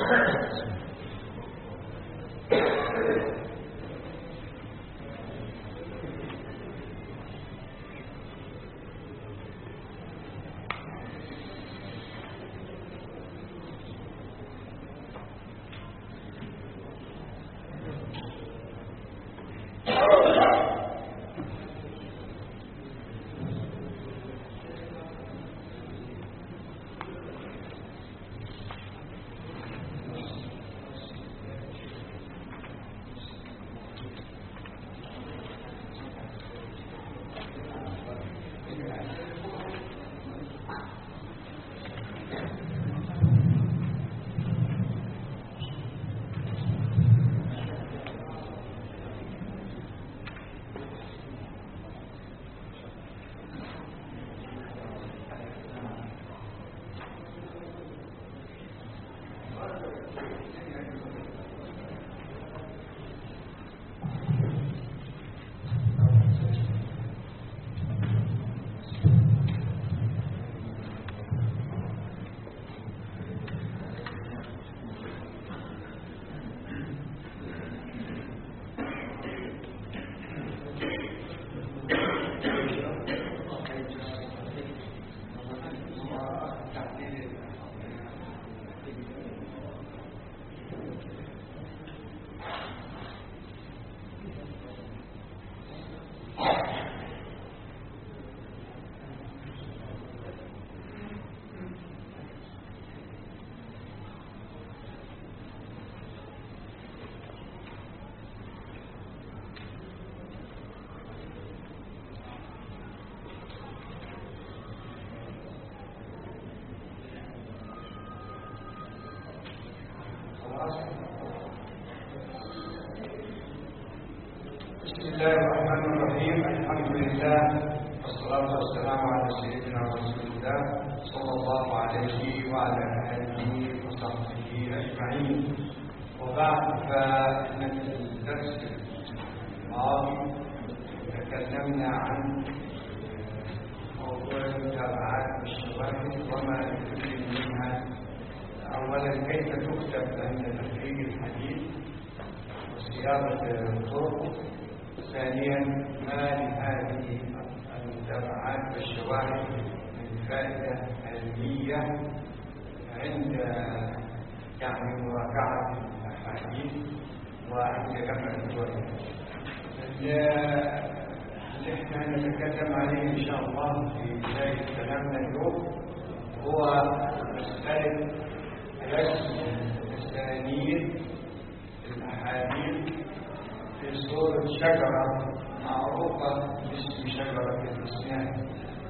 بسم الله الرحمن الرحيم الحمد لله والصلاة والسلام على سيدنا رسول الله صلى الله عليه وعلى آله وصحبه أجمعين وبعد فإن في الدرس الماضي تكلمنا عن موضوع المتابعات والشواهد وما يمكن منها أولا كيف تكتب عند تخريج الحديث وصياغة الطرق ثانيا ما لهذه المتابعات والشواهد من فائدة علمية عند يعني مراجعة الأحاديث وعند جمع الروايات اللي احنا هنتكلم عليه إن شاء الله في بداية كلامنا اليوم هو مسألة رسم أسانيد الأحاديث في صورة شجرة معروفة باسم شجرة الإسلام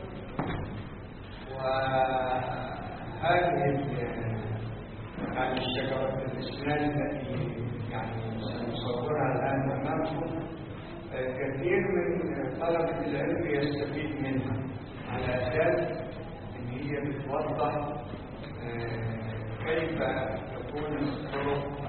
وهذه يعني الشجرة الإسلام التي يعني سنصورها الآن أمامكم كثير من طلبة العلم يستفيد منها على أساس أن هي بتوضح كيف تكون الطرق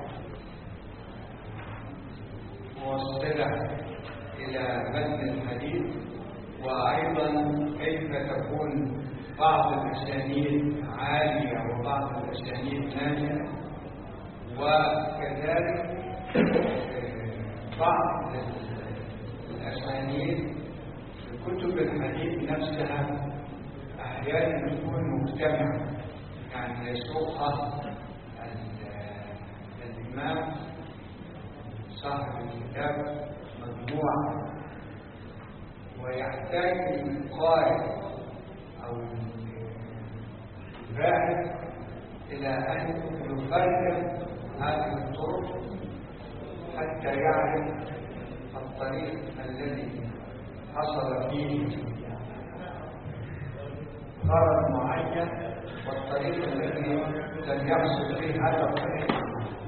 موصلة إلى متن الحديث وأيضا كيف تكون بعض الأسانيد عالية وبعض الأسانيد نازلة وكذلك بعض الأسانيد في كتب الحديث نفسها أحيانا تكون مجتمعة يعني يسوقها الإمام صاحب الكتاب مجموعة ويحتاج القارئ أو الباحث إلى أن يفرق هذه الطرق حتى يعرف الطريق الذي حصل فيه غرض معين والطريق الذي لم يحصل فيه هذا الطريق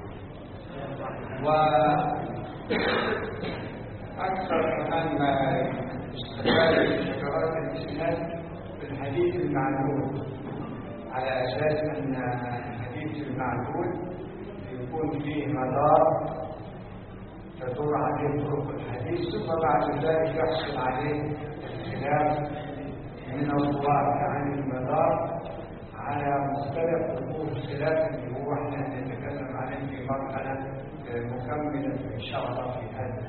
وأكثر كمان ما استفاد من شجرات الإسلام في الحديث المعلوم على أساس أن الحديث المعلوم يكون فيه مدار تدور عليه طرق الحديث ثم بعد ذلك يحصل عليه الخلاف من الضوابط عن المدار على مختلف وجوه الخلاف اللي هو احنا نتكلم مرحلة مكملة إن شاء الله في هذا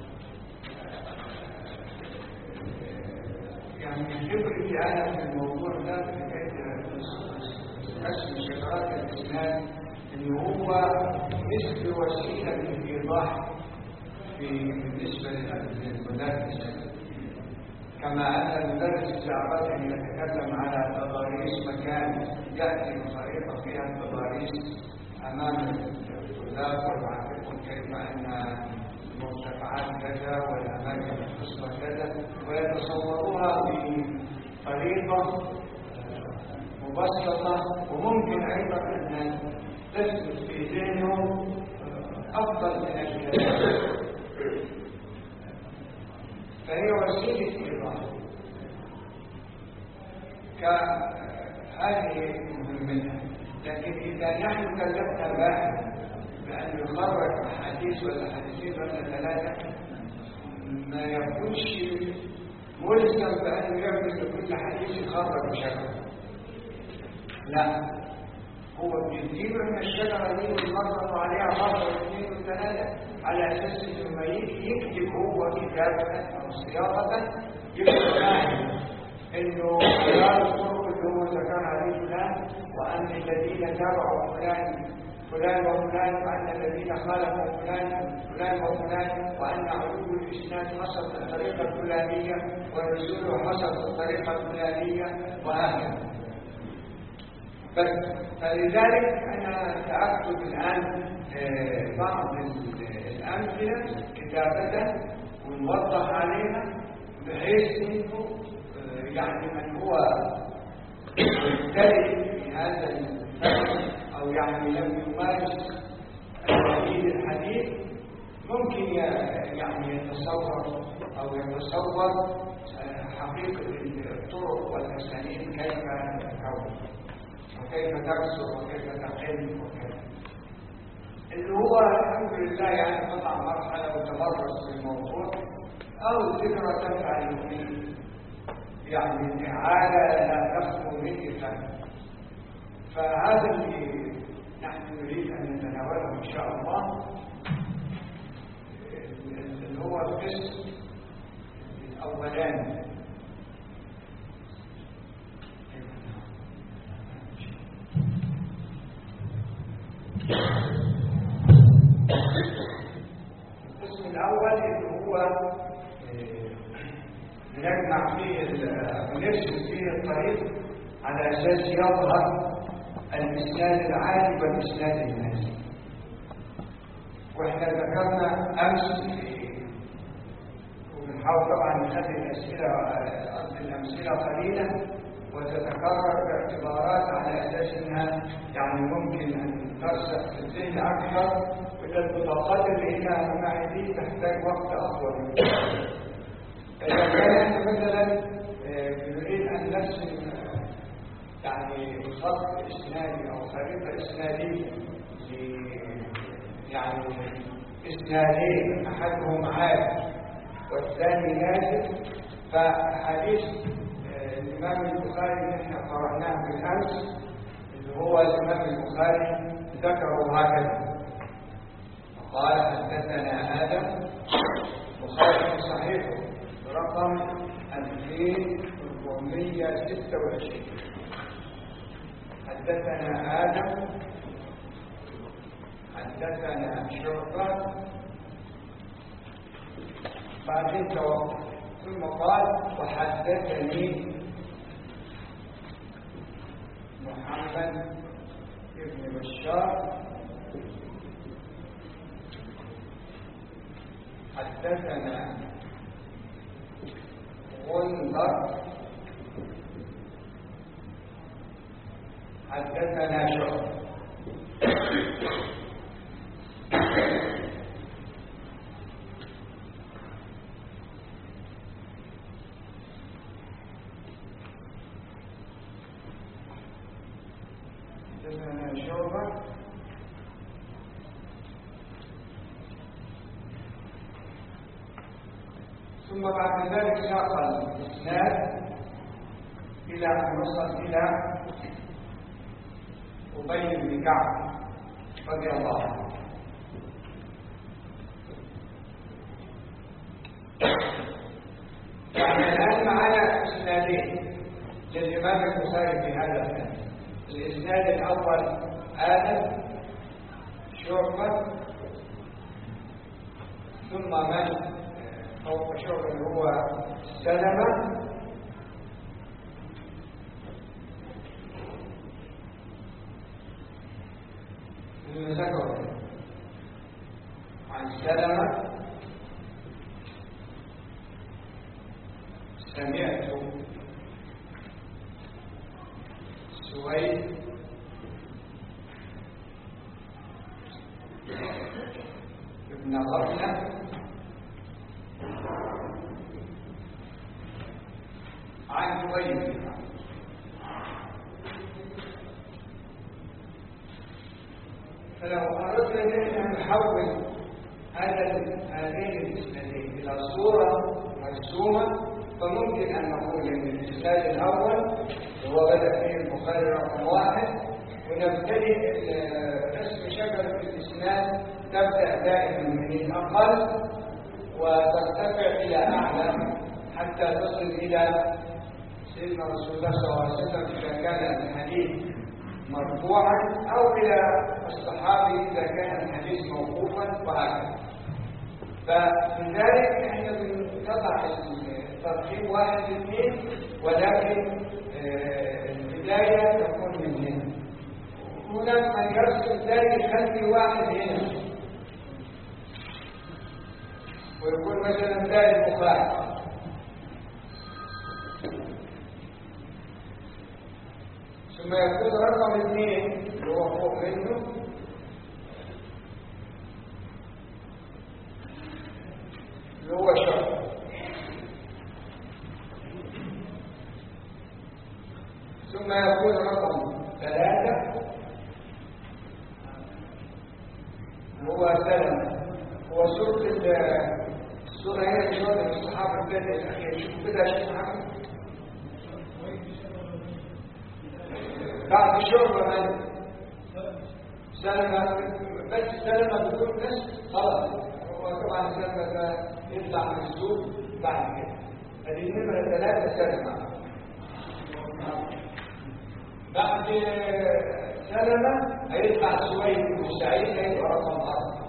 يعني خبرتي أنا في الموضوع ده في حكاية قسم شجرات الإسلام إن هو مثل وسيلة للإيضاح في بالنسبة للمدارس كما أن المدرس استعراض أن يتكلم على تضاريس مكان يأتي بطريقة فيها التضاريس أمام الطلاب ويعرفهم كيف أن المرتفعات كذا والأماكن الخصبة كذا ويتصوروها بطريقة مبسطة وممكن أيضا أن تثبت في ذهنه أفضل من الكلام فهي وسيلة إيضاح كهذه مهمتها لكن إذا نحن كلفنا الواحد بأن يخرج حديث ولا حديثين ولا ثلاثة ما يكونش ملزم بأن يعمل لكل حديث يخرج بشكل لا هو بيجيب من الشجرة دي ويمرر عليها مرة واثنين وثلاثة على أساس إنه ما يجي يكتب هو كتابة أو صياغة يكتب فاهم إنه خيار الطرق اللي هو ذكرها لي فلان وأن الذين تابعوا فلان فلان وفلان وأن الذين خالفوا فلان فلان وفلان وأن علو الإسناد حصل في الطريقة الفلانية ونزوله حصل في الطريقة الفلانية وهكذا بس فلذلك أنا سأكتب الآن بعض الأمثلة كتابة ونوضح عليها بحيث إنه يعني من هو مبتدئ في هذا الفن أو يعني لم يمارس الحديث الحديث ممكن يعني يتصور أو يتصور حقيقة الطرق والأساليب كيف تتكون وكيف تكسر وكيف تقل وكيف اللي هو الحمد لله يعني قطع مرحلة وتمرس في الموضوع أو ذكرى تنفع للمؤمنين يعني إعادة لا تخلو من فهم فهذا اللي نحن نريد أن نتناوله إن شاء الله اللي هو القسم الأولاني القسم الأول اللي هو نجمع فيه ونرسم فيه الطريق على أساس يظهر الإسناد العالي والإسناد النازل واحنا ذكرنا أمس وبنحاول طبعا نخلي الأسئلة قصد الأمثلة قليلة وتتكرر باعتبارات على أساس أنها يعني ممكن أن ترسخ في الذهن أكثر وإذا البطاقات اللي هي معي دي تحتاج وقت أطول إذا كان مثلا بنريد أن نرسم يعني خط إسنادي أو خريطة إسنادية يعني إسنادين أحدهم عالي والثاني نازل فحديث الإمام البخاري اللي احنا قرأناه بالأمس اللي هو الإمام البخاري ذكره هكذا قال حدثنا آدم بخاري في صحيحه برقم 2426 حدثنا آدم حدثنا شعبة بعدين توقف ثم قال وحدثني محمد بن بشار حدثنا غندر حدثنا شعبة حدثنا شعبة ثم بعد ذلك ساق الإسناد إلى أن وصل إلى أبي بن كعب رضي الله عنه للإمام البخاري في هذا الفن الإسناد الأول آدم شعبة ثم من فوق شعبة اللي هو سلمة ذكر عن سلمة سمعت سويد ابن غفلة عن سويد فلو أردنا أن نحول هذا هذين الاسنادين إلى صورة مرسومة فممكن أن نقول أن الإسناد الأول هو بدأ فيه البخاري رقم واحد ونبتدئ رسم شجرة الإسناد تبدأ دائما من الأقل وترتفع إلى أعلى حتى تصل إلى سيدنا رسول الله صلى الله عليه وسلم إذا كان الحديث مرفوعا أو إلى الصحابي إذا كان الحديث موقوفا وهكذا فلذلك احنا بنضع الترتيب واحد اثنين ولكن البداية تكون من هنا هناك من يرسل ذلك يخلي واحد هنا ويقول مثلا ده البخاري ثم يكون رقم اثنين اللي هو فوق منه اللي هو شرط ثم يكون رقم ثلاثة هو سلم هو سورة السورة هنا في شوية الصحابة الثانية الأخير شوف كده يا شيخ محمد بعد شعبة من سلمة بس سلمة بدون ناس خلاص هو طبعا سلمة ده يطلع من السوق بعد كده هذه النمرة ثلاثة سلمة بعد سلمة هيطلع سويد بن سعيد هيبقى رقم أربعة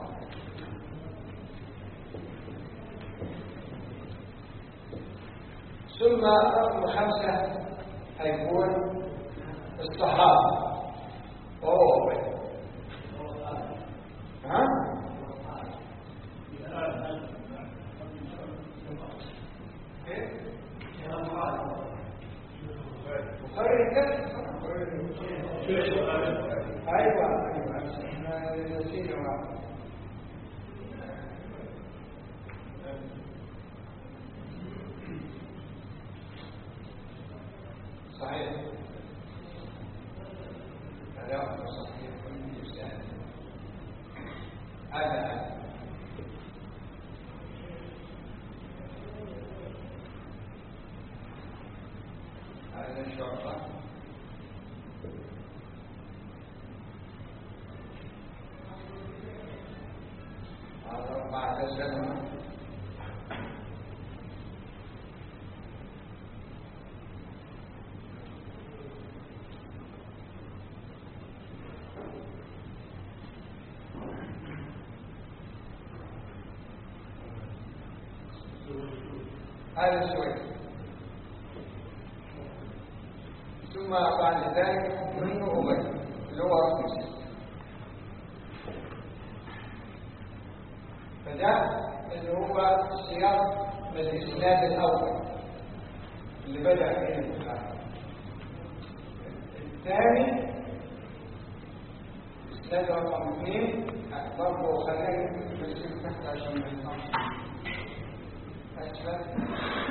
ثم رقم خمسة هيكون الصحابة وهو ها؟ بخاري كده ايوه ايوه احنا نسينا صحيح كلام صحيح من لسان هذا هذا شعبة هذا بعد سنة هذا سويد ثم بعد ذلك منه أمي اللي هو رقم ستة فده اللي هو سياق الإسناد الأول اللي بدأ فيه البخاري الثاني إسناد رقم اثنين برضه خلينا نمسك تحت عشان ما ينفعش أسفل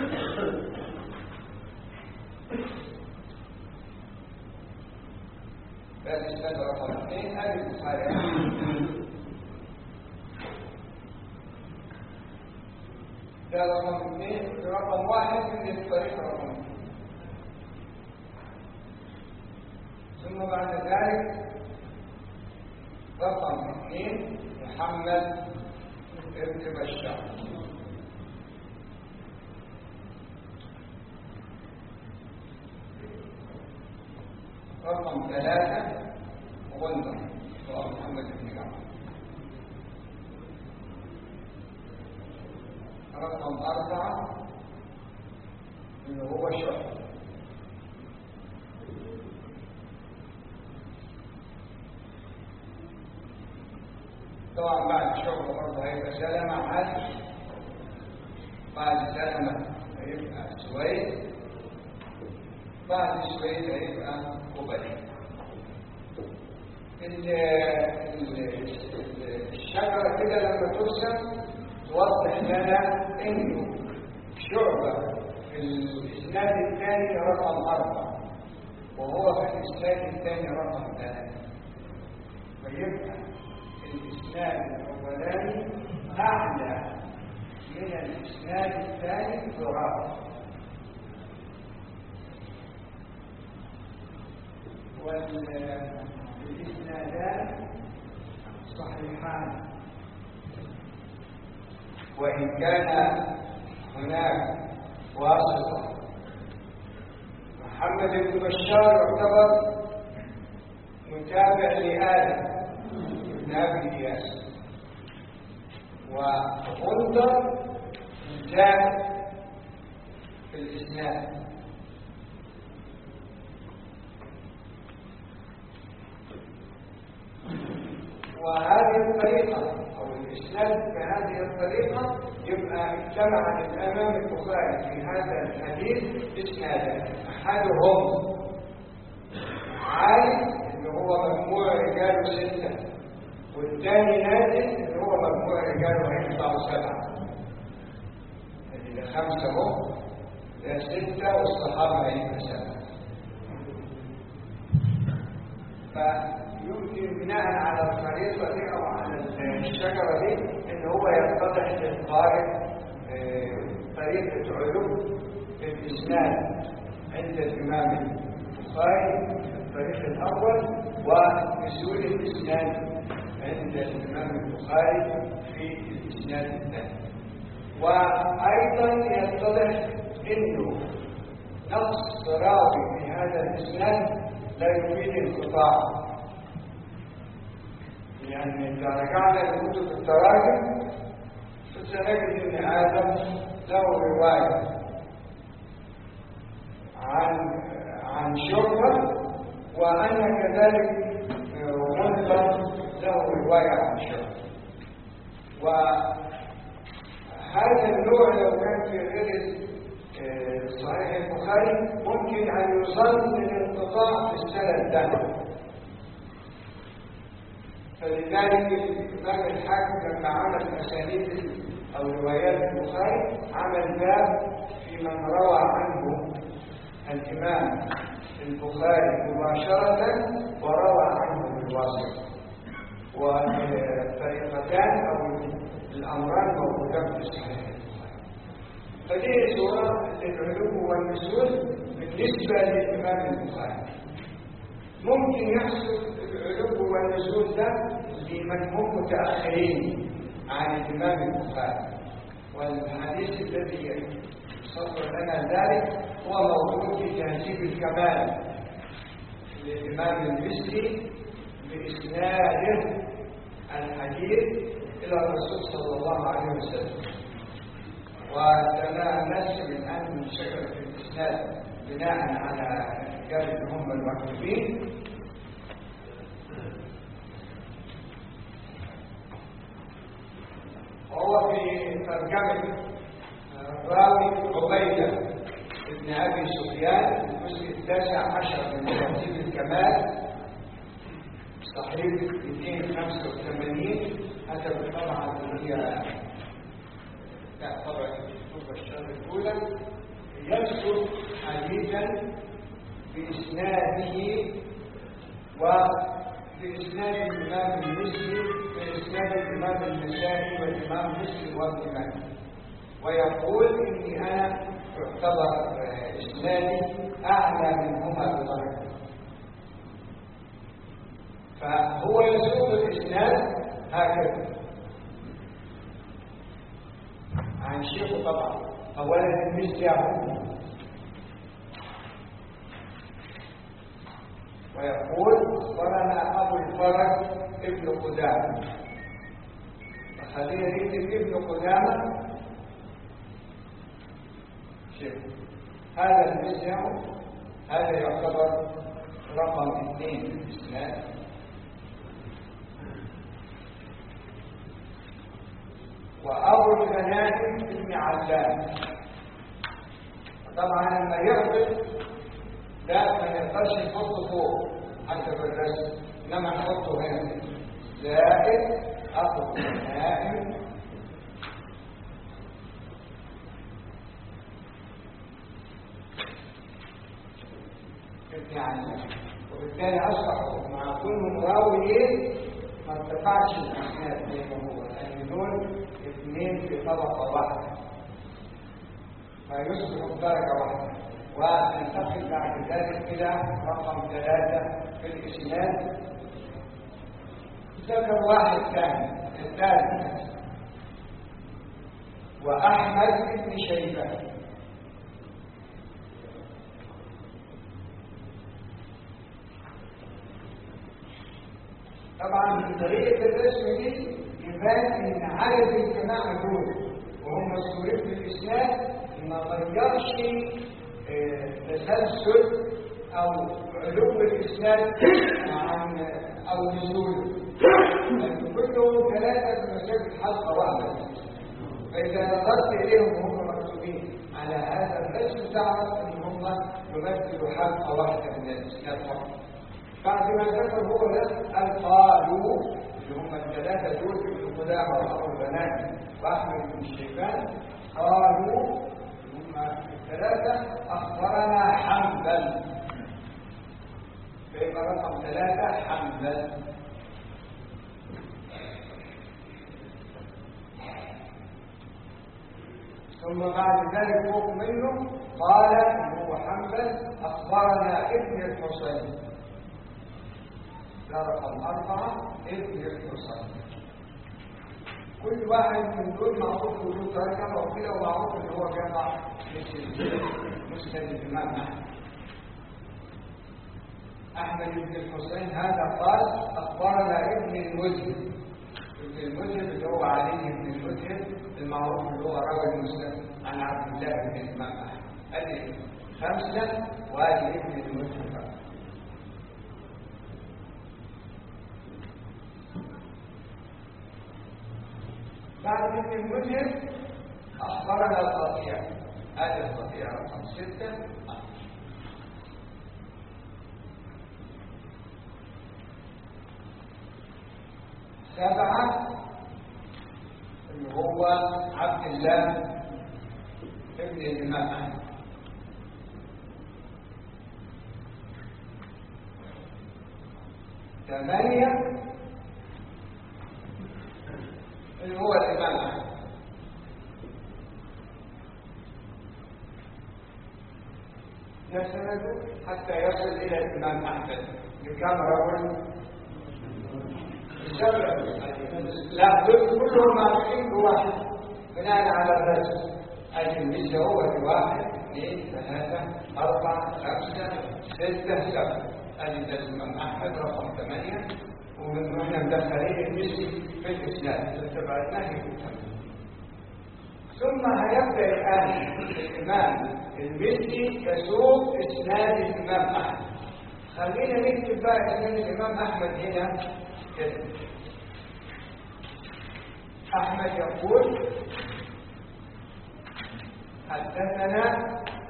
ده الإسناد رقم اثنين هذه البخاري ده رقم اثنين رقم واحد من الطريق رقم اثنين ثم بعد ذلك رقم اثنين محمد ابن بشار رقم ثلاثة غندر هو محمد بن جعفر رقم أربعة اللي هو شعب طبعا بعد شعب برضه هيبقى سلمة عادي بعد سلمة هيبقى سويد بعد سويد هيبقى قبلي الشجرة كده لما ترسم توضح لنا انه شعبة في الاسناد الثاني رقم أربعة وهو في الاسناد الثاني رقم ثلاثة فيبقى الاسناد الاولاني اعلى من الاسناد الثاني ضراب والاسنادان صحيحان وإن كان هناك واسطة محمد بن بشار يعتبر متابع لآدم بن أبي إياس وغندر جاء في الإسلام وهذه الطريقة أو الإسناد بهذه الطريقة يبقى اجتمع الإمام البخاري في هذا الحديث إسنادا أحدهم عالي اللي هو مجموع رجاله ستة والثاني نازل اللي هو مجموع رجاله هيطلعوا سبعة اللي خمسة هم ده ستة والصحابة هيبقى سبعة فيمكن بناء على الخريطة دي أو على الشجرة دي إن هو يتضح للقارئ طريقة علو الإسناد عند الإمام البخاري الطريق الأول ونزول الإسناد عند الإمام البخاري في الإسناد الثاني وأيضا يتضح أنه نقص راوي في هذا الإسناد لا يفيد انقطاع يعني إذا رجعنا لكتب التراجم فسنجد أن آدم له رواية عن عن شعبة وأنا كذلك غنطة له رواية عن شعبة وهذا النوع لو كان في غير صحيح البخاري ممكن أن يظن الانقطاع في السنة ده فلذلك الإمام الحاكم لما عمل أسانيد أو روايات البخاري عمل باب في من روى عنه الإمام البخاري مباشرة وروى عنه بالواسطة والطريقتان أو الأمران موجودان في صحيح البخاري فدي صورة للعلو والنزول بالنسبة للإمام البخاري ممكن يحصل العلو والنزول ده لمن هم متأخرين عن الإمام البخاري والحديث الذي صدر لنا ذلك هو موجود في تهذيب الكمال للإمام المسلي بإسناده الحديث إلى الرسول صلى الله عليه وسلم وتناسب الآن من شجرة الإسناد بناء على الرجال اللي هم المكتوبين وهو في ترجمة الراوي عبيدة ابن أبي سفيان الجزء التاسع عشر من تهذيب الكمال صحيح 285 هذا بالطبعة اللي هي لا طبعا الكتب الشر الأولى يذكر حديثا بإسناده وبإسناد الإمام المسلم بإسناد الإمام النسائي والإمام مسلم وابن ماجه ويقول إني أنا يعتبر إسنادي أعلى منهما بدرجة فهو يسوق الإسناد هكذا عن شيخه طبعا أولا المثل يعود ويقول أخبرنا أبو الفرج ابن قدامة خلينا نكتب ابن قدامة شوف هذا المسلم هذا يعتبر رقم اثنين في الإسلام وأبو الغنائم ابن علام طبعا لما يعطف لا ما نقدرش نحطه فوق حتى في الرسم انما نحطه هنا زائد أبو الغنائم ابن علام وبالتالي أصبح مع كل راويين ما ارتفعش الأسناد زي ما هو لأن دول اثنين في طبقة واحدة فيصبح درجة واحدة وننتقل بعد ذلك إلى رقم ثلاثة في الإسناد ذكر واحد ثاني الثالث وأحمد بن شيبة طبعا من طريقة الرسم دي يبان ان عدد الجماعة دول وهم مذكورين في الإسلام ما غيرش تسلسل أو علو الإسلام عن أو نزول كلهم ثلاثة في مسجد حلقة واحدة فإذا نظرت إليهم وهم مكتوبين على هذا الرسم تعرف أن هم يمثلوا حلقة واحدة من الإسلام فقط بعد ما ذكر هو ده قال قالوا اللي هم الثلاثة دول ابن قدامة وأبو البنات وأحمد بن شيبان قالوا هم الثلاثة أخبرنا حنبل فيبقى رقم ثلاثة حنبل ثم بعد ذلك فوق منه قال هو حنبل أخبرنا ابن الحسين ده رقم أربعة ابن الحسين كل واحد من دول معروف له ترجمة وكده ومعروف ان هو جمع مثل مسند الإمام أحمد أحمد بن الحسين هذا قال أخبرنا ابن المذهب ابن المذهب اللي هو علي بن المذهب المعروف اللي هو راوي مسلم عن عبد الله بن الإمام أحمد أدي خمسة وأدي ابن المذهب بعد ابن المذهب أخبرنا القطيع هذا القطيع رقم ستة سبعة اللي هو عبد الله ابن الإمام أحمد ثمانية اللي هو الإمام أحمد يسند حتى يصل إلى الإمام أحمد بكم رجل السبع لا دول كلهم معروفين بواحد بناء على الرسم أي المثل هو واحد اثنين ثلاثة أربعة خمسة ستة سبعة أدي ده الإمام أحمد رقم ثمانية ومن احنا مدخلين المثل في الإسلام تبعتناه ثم هيبدأ الآن الإمام المثلي يسوق إسناد الإمام أحمد خلينا نكتب بقى إسناد الإمام أحمد هنا كده أحمد يقول حدثنا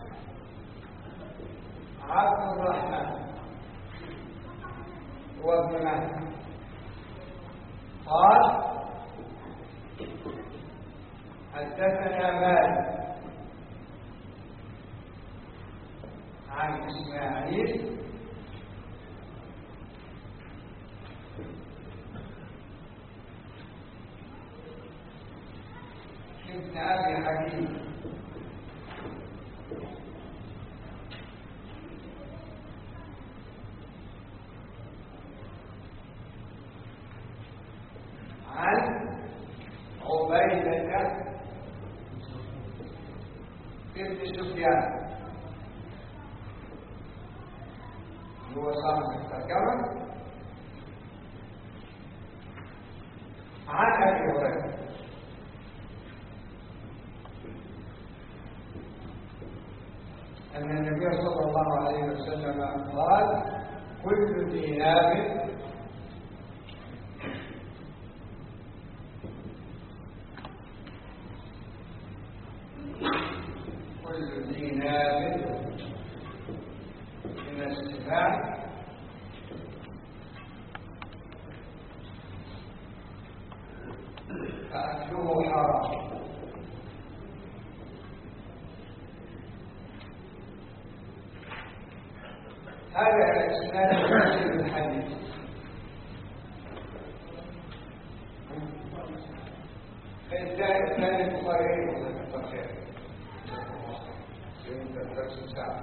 عبد الرحمن وابن مهدي قال حدثنا مالك عن إسماعيل ابن أبي حبيب عن عبيدة ابن سفيان هو صاحب الترجمة عن أبي هريرة أن النبي صلى الله عليه وسلم قال كل دينار كل دينار من السباع فأكله حرام هذا إسناد مسلم الحديث الثاني البخاري ولا خير درس ساعة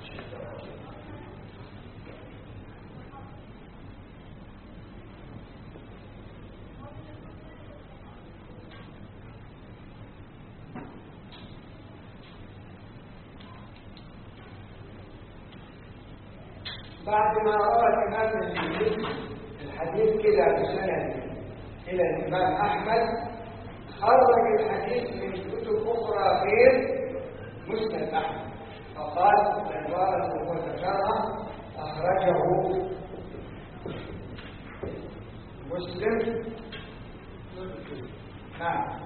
بعد ما روى الإمام الحديث الحديث كده بسند إلى الإمام أحمد خرج الحديث من كتب أخرى غير مسند أحمد فقال العبارة المذكرة أخرجه مسلم نعم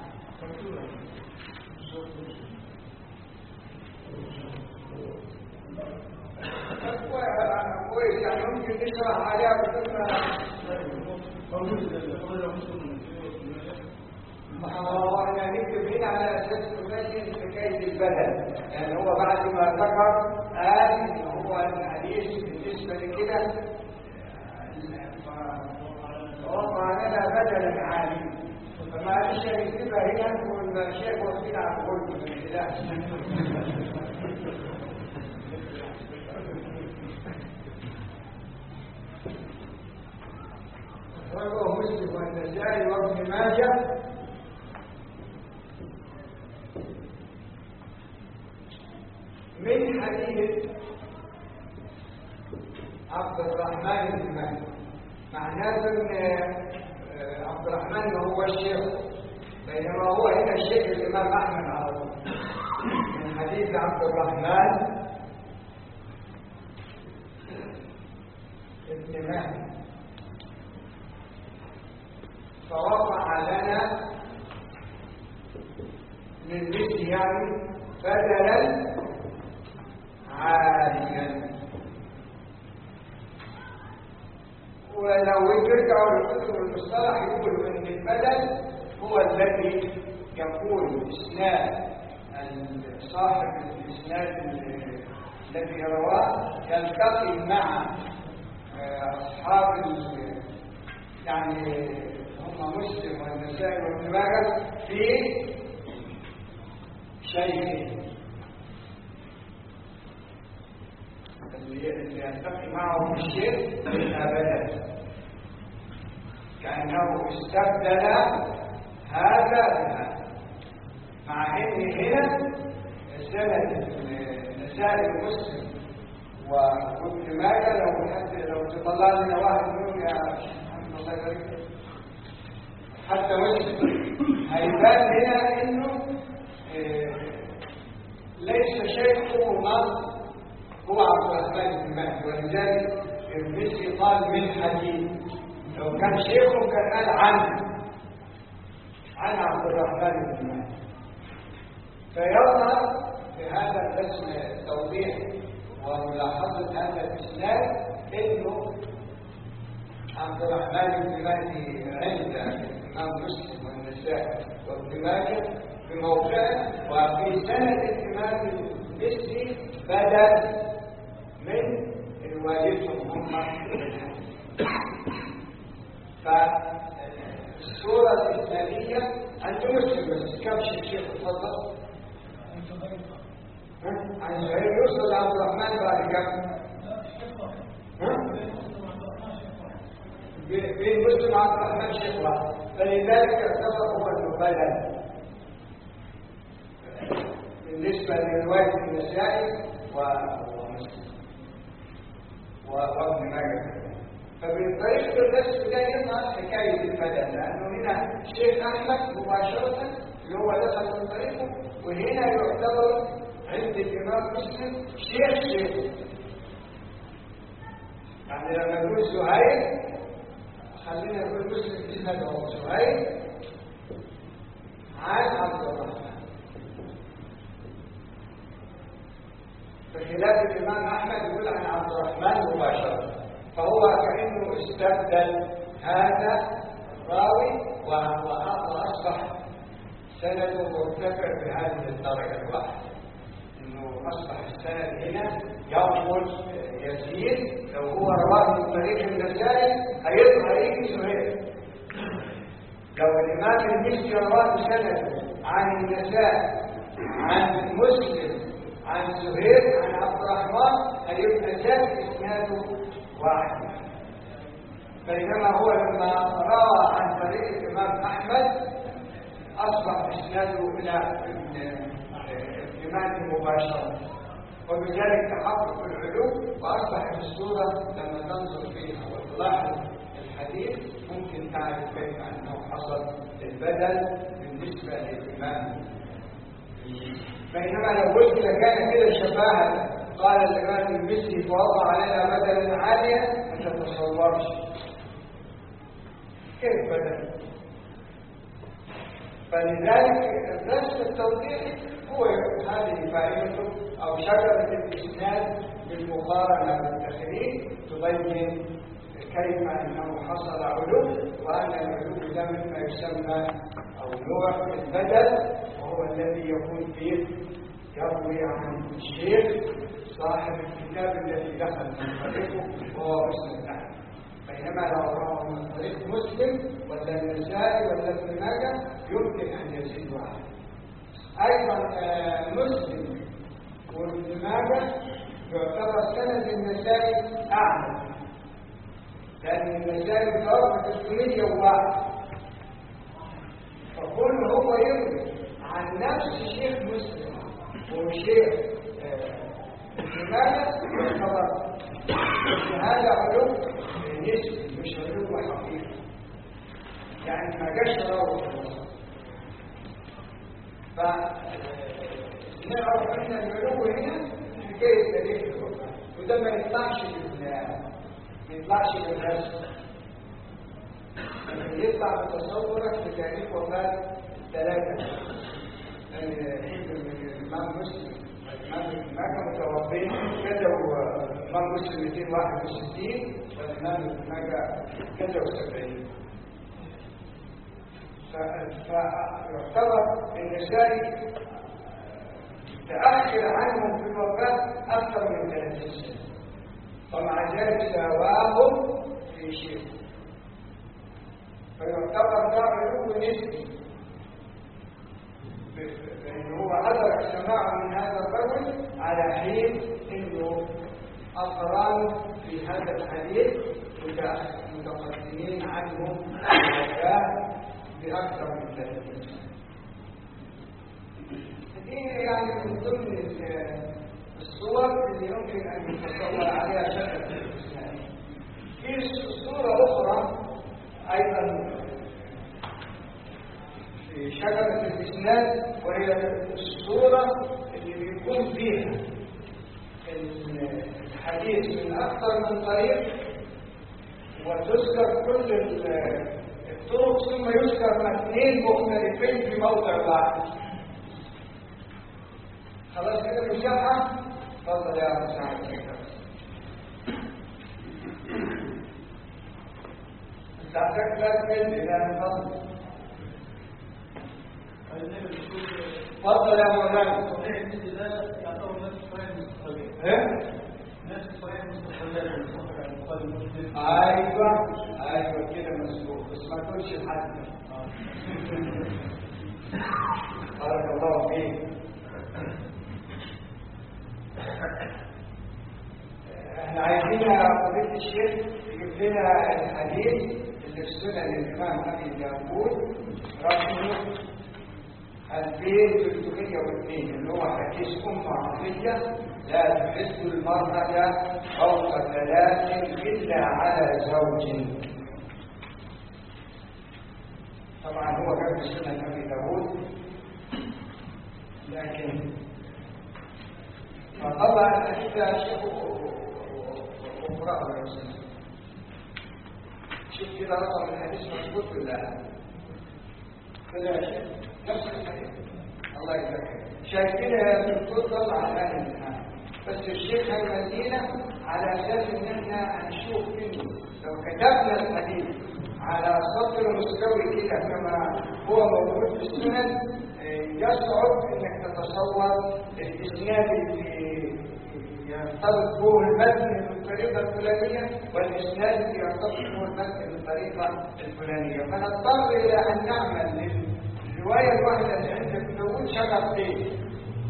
كويس يعني ممكن نشرح عليها بكلمة ما هو احنا نكتب هنا على اساس نمثل حكايه البدن يعني هو بعد ما ذكر قال ان هو الحديث بالنسبه لكده وقع لنا بدلا عالي فما قالش نكتبها هنا والمشايخ واخدين على كله من الخلاف رواه مسلم والنسائي وابن ماجه من حديث عبد الرحمن بن مهدي معناه ان عبد الرحمن هو الشيخ بينما هو هنا الشيخ الامام احمد على طول من حديث عبد الرحمن بن مهدي فوقع لنا من مثل يعني بدلا عاليا ولو ترجعوا لكتب المصطلح يقولوا ان البدل هو الذي يكون اسناد صاحب الاسناد الذي رواه يلتقي مع اصحاب يعني هم مسلم والنسائي وابن ماجه في شيء اللي يلتقي معه في الشيء ابدا كانه استبدل هذا بهذا مع ان هنا سنه النسائي المسلم وابن ماجه لو حتى لو تطلع لنا واحد منهم يا محمد الله يبارك حتى مسلم هيبان هنا انه ليس شيخه نص هو عبد الرحمن بن مهدي ولذلك المسي قال من حديث لو كان شيخه كان قال عنه عن عبد الرحمن بن مهدي فيظهر في هذا الرسم التوضيح وملاحظه هذا الاسناد انه عبد الرحمن بن مهدي عند الامام مسلم والنسائي وابن ماجه في موقعه وفي سند الامام المسلم بدل من روايتهم هم فالصورة الإسلامية أنت مسلم بس كم شيء شيخ تفضل عن زهير يوصل لعبد الرحمن بعد كم بين مسلم عبد الرحمن شيخ واحد فلذلك اعتبر هو المبالغ بالنسبة لرواية النسائي ومسلم وابن ماجه فبطريقة الرسم ده يظهر حكاية البدن لأنه هنا شيخ أحمد مباشرة اللي هو دخل من طريقه وهنا يعتبر عند الإمام مسلم شيخ شيخ يعني لما نقول زهير خلينا نقول مسلم اسمه زهير عن عبد الرحمن بخلاف الإمام أحمد يقول عن عبد الرحمن مباشرة فهو كأنه استبدل هذا الراوي وأصبح سنده مرتفع بهذه الدرجة الواحدة إنه أصبح السند هنا ينقل يزيد لو هو رواه من طريق النسائي هيظهر يجي زهير لو الإمام المسكي رواه سند عن النسائي عن مسلم عن زهير عن عبد الرحمن هيبقى ذات اسناده واحد بينما هو لما روى عن طريق الإمام أحمد أصبح إسناده إلى الإمام مباشرة وبذلك تحقق العلو وأصبحت الصورة لما تنظر فيها وتلاحظ الحديث ممكن تعرف كيف أنه حصل البدل بالنسبة للإمام بينما لو قلت لكان كده شباها قال الإمام المصري فوضع علينا بدلا عالية ما تتصورش كيف بدل فلذلك الرسم التوضيحي هو هذه فائدته أو شجرة الإسناد بالمقارنة بالتخريج تبين كيف أنه حصل علو وأن العلو ده مما يسمى أو نوع البدل وهو الذي يكون فيه يروي عن الشيخ صاحب الكتاب الذي دخل من طريقه وهو مسلم أحمد بينما لو رواه من طريق مسلم ولا النسائي ولا ابن ماجه يمكن ان يزيد واحد ايضا مسلم وابن ماجه يعتبر سند النسائي اعلى لان النسائي متوفى 301 فكل هو يروي عن نفس شيخ مسلم وشيخ ابن ماجه يعتبر هذا علوم نسبي مش علوم حقيقي يعني ما جاش راوي ف نعرف ان العلو هنا حكايه تاريخ الوفاه وده ما يطلعش ما يطلعش بالرسم لكن يطلع بتصورك في تاريخ وفاه الثلاثه الامام مسلم الامام ابن ماجه متوفين كتبوا الامام مسلم 261 والامام ابن ماجه كتبوا 70 فيعتبر النسائي تأخر عنهم في الوفاة أكثر من 30 سنة ومع ذلك سواهم في شيء فيعتبر ده علو نسبي لأنه هو أدرك سماعه من هذا الرجل على حين أنه أقرانه في هذا الحديث متقدمين عنهم الوفاة بأكثر من 30 سنة دي يعني من ضمن الصور اللي يمكن أن يتصور عليها شكل الإسلام في صورة أخرى أيضا في شجرة الإسناد وهي الصورة اللي بيكون فيها الحديث من أكثر من طريق وتذكر كل الطرق ثم يذكر اثنين مختلفين في موضع واحد خلاص كده المساحة تفضل يا مساعد تعتقد لا تمل إلى فضل تفضل يا مولانا صحيح مثل ذلك يعتبر نفس صحيح المستقبلين ايه نفس صحيح المستقبلين صحيح البخاري ومسلم ايوه ايوه كده مظبوط بس ما تقولش لحد بارك الله فيك احنا عايزين يا فضيله الشيخ يجيب لنا الحديث اللي في سنن الامام ابي داوود رقمه 2302 اللي هو حديث أم عطية لا تحس المرأة فوق ثلاث إلا على زوج طبعا هو كان في سنة أبي داود لكن فطبعا أشياء شيء أخرى شوف كده رقم الحديث مظبوط ولا لا؟ كده شيء نفس الحديث الله يبارك شايفين يا دكتور طلع على الآن بس الشيخ هيمدينا على أساس إن إحنا هنشوف منه لو كتبنا الحديث على سطر مستوي كده كما هو موجود في السنن يصعب انك تتصور الاسناد اللي يرتبط به المتن بالطريقه الفلانيه والاسناد اللي يرتبط به المتن بالطريقه الفلانيه فنضطر الى ان نعمل للروايه الواحده اللي عند ابن داوود شغلتين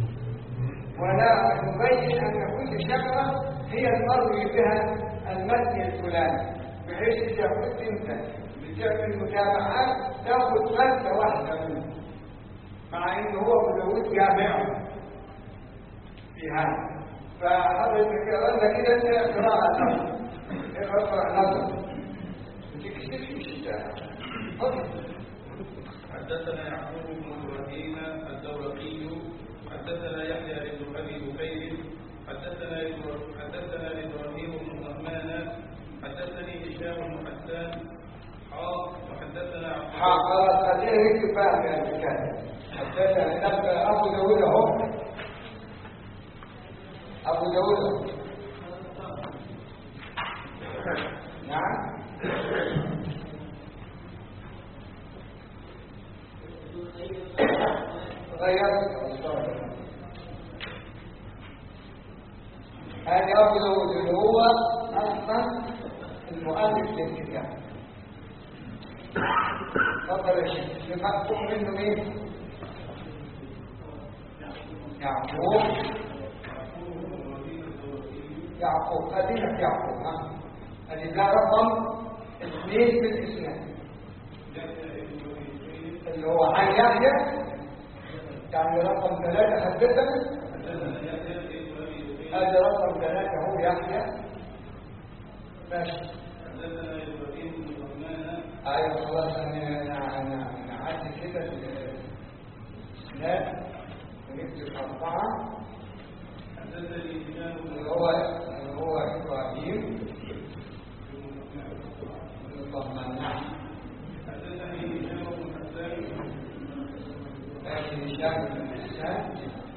ولا نبين ان كل شغله هي المروي بها المتن الفلاني بحيث اذا كنت انت بتعمل متابعات تاخذ ماده واحده منه مع ان هو ابو داوود جامعه في هذا فحضرتك قلنا كده انت قراءه نظر اقرا نظر ما تكسبش حدثنا يعقوب بن ابراهيم الدورقي حدثنا يحيى بن ابي بكير حدثنا حدثنا ابراهيم بن الرحمن حدثني هشام بن حسان حاء وحدثنا خلاص خلينا نكتب بقى في الحكايه حدثنا ابو داوود اهو ابو داوود نعم غيرت هذه ابو داوود اللي هو اصلا المؤلف للكتاب تفضل يا شيخ المفهوم منه مين يعقوب يعقوب خلينا في يعقوب ها ادي ده رقم اثنين في الاسلام اللي هو عن يحيى يعني رقم ثلاثة حدثنا هذا رقم ثلاثة هو يحيى ماشي ايوه خلاص انا انا نعدي كده الاسلام ونكتب اربعه اللي هو اللي هو ابراهيم طمنا لكن هشام بن حسان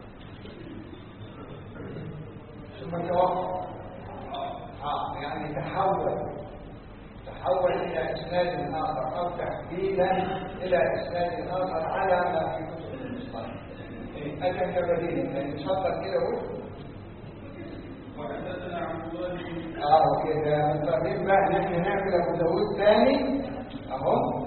ثم توقف اه يعني تحول تحول إلى إسناد آخر أو تحديدا إلى إسناد آخر على ما في كتب المصطلح أجل كبدين يعني تفضل كده هو وحدثنا عبد الله بن اه كده مضطرين بقى ان احنا نعمل ابو داوود ثاني اهو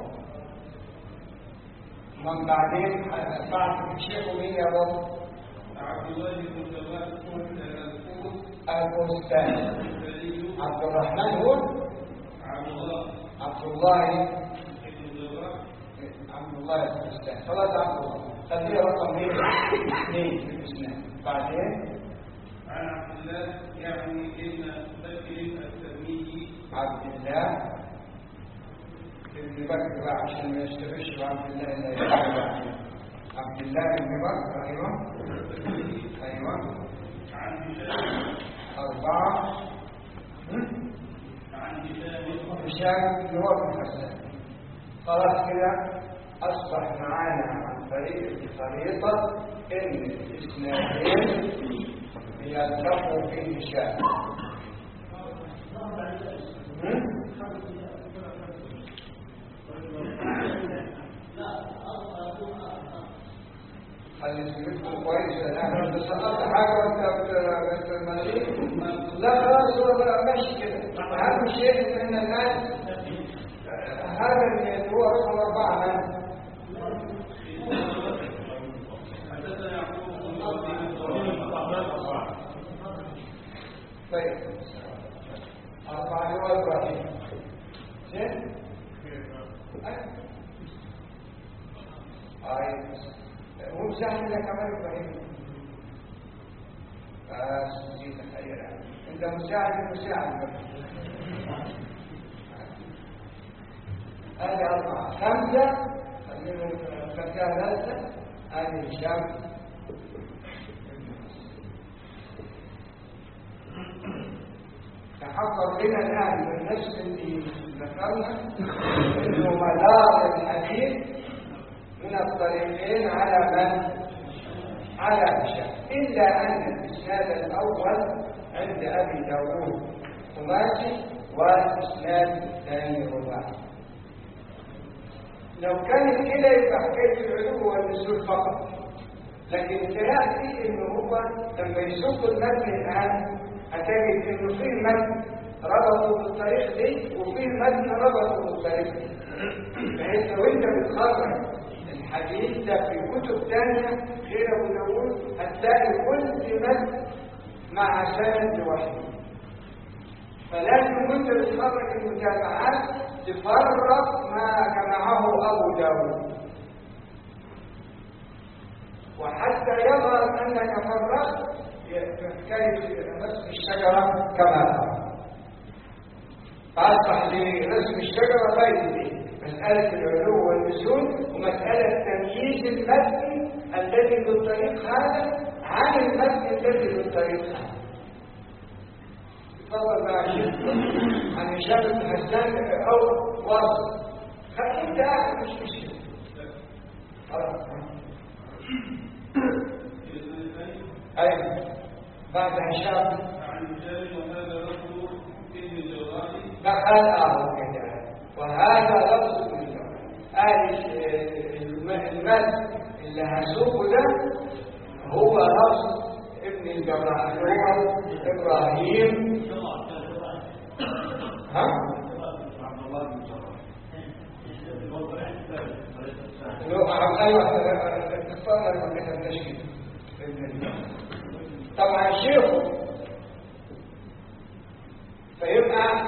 من بعدين بعد الشيخ مين يا رب عبد الله بن جواد الكوس البستاني البخاري عبد الرحمن هو عبد الله عبد الله بن جواد عبد الله البستاني خلاص عبد الله خليه رقم ايه اثنين في الاسلام بعدين عن عبد الله يعني ابن بكر التميمي عبد الله ابن بكر بقى عشان ما يشتبهش بعبد الله الا يتابع عبد الله بن بكر ايوه ايوه عن هشام اربعه هم؟ عن هشام هشام بن وهب حسان خلاص كده اصبح معانا عن طريق الخريطه ان الاثنين يلتقوا في هشام هم؟ خلي سمعتكم كويس انا بس سقطت حاجه وانت بت- بتمارين لا خلاص هو بقى ماشي كده اهم شيء ان الناس هذا اللي هو رقم اربعه من حدثنا يعقوب بن ابراهيم طيب اربعه اللي هو ابراهيم زين اي هو مساعد لك كمان ابراهيم بس جيت خير انت مساعد مساعد بس هذه أربعة خمسة خلينا نفكر ثلاثة هذه هشام تحقق لنا الآن من نفس اللي ذكرنا إنه مدار الحديث من الطريقين على من؟ على هشام إلا أن الإسناد الأول عند أبي داوود خماسي والإسناد الثاني رباعي لو كانت كده يبقى حكايه العلو والنزول فقط لكن تلاقي انه هو لما يسوق المتن الان هتجد انه في متن ربطه بالطريق دي وفي متن ربطه بالطريق دي بحيث لو انت بتخرج الحديث ده في كتب ثانيه غير ابو داوود هتلاقي كل متن مع سند لوحده فلازم وانت بتخرج المتابعات تفرق ما جمعه ابو داود وحتى يظهر انك فرقت حكايه رسم الشجره كما فاصبح لرسم الشجره فايده مساله العلو والنزول ومساله تمييز المتن الذي بالطريق هذا عن المتن الذي بالطريق هذا تفضل بقى شيخ عن هشام بن حسان او واصل خليك انت قاعد مش مشكله خلاص ايوه بعد هشام عن هشام وهذا لفظ ابن الجواد دخل اه كده وهذا لفظ ابن الجواد قال المد اللي هسوقه ده هو لفظ ابن الجراح اللي هو ابراهيم ها لو ايوه تفضل ما كتبناش كده طبعا شيخه فيبقى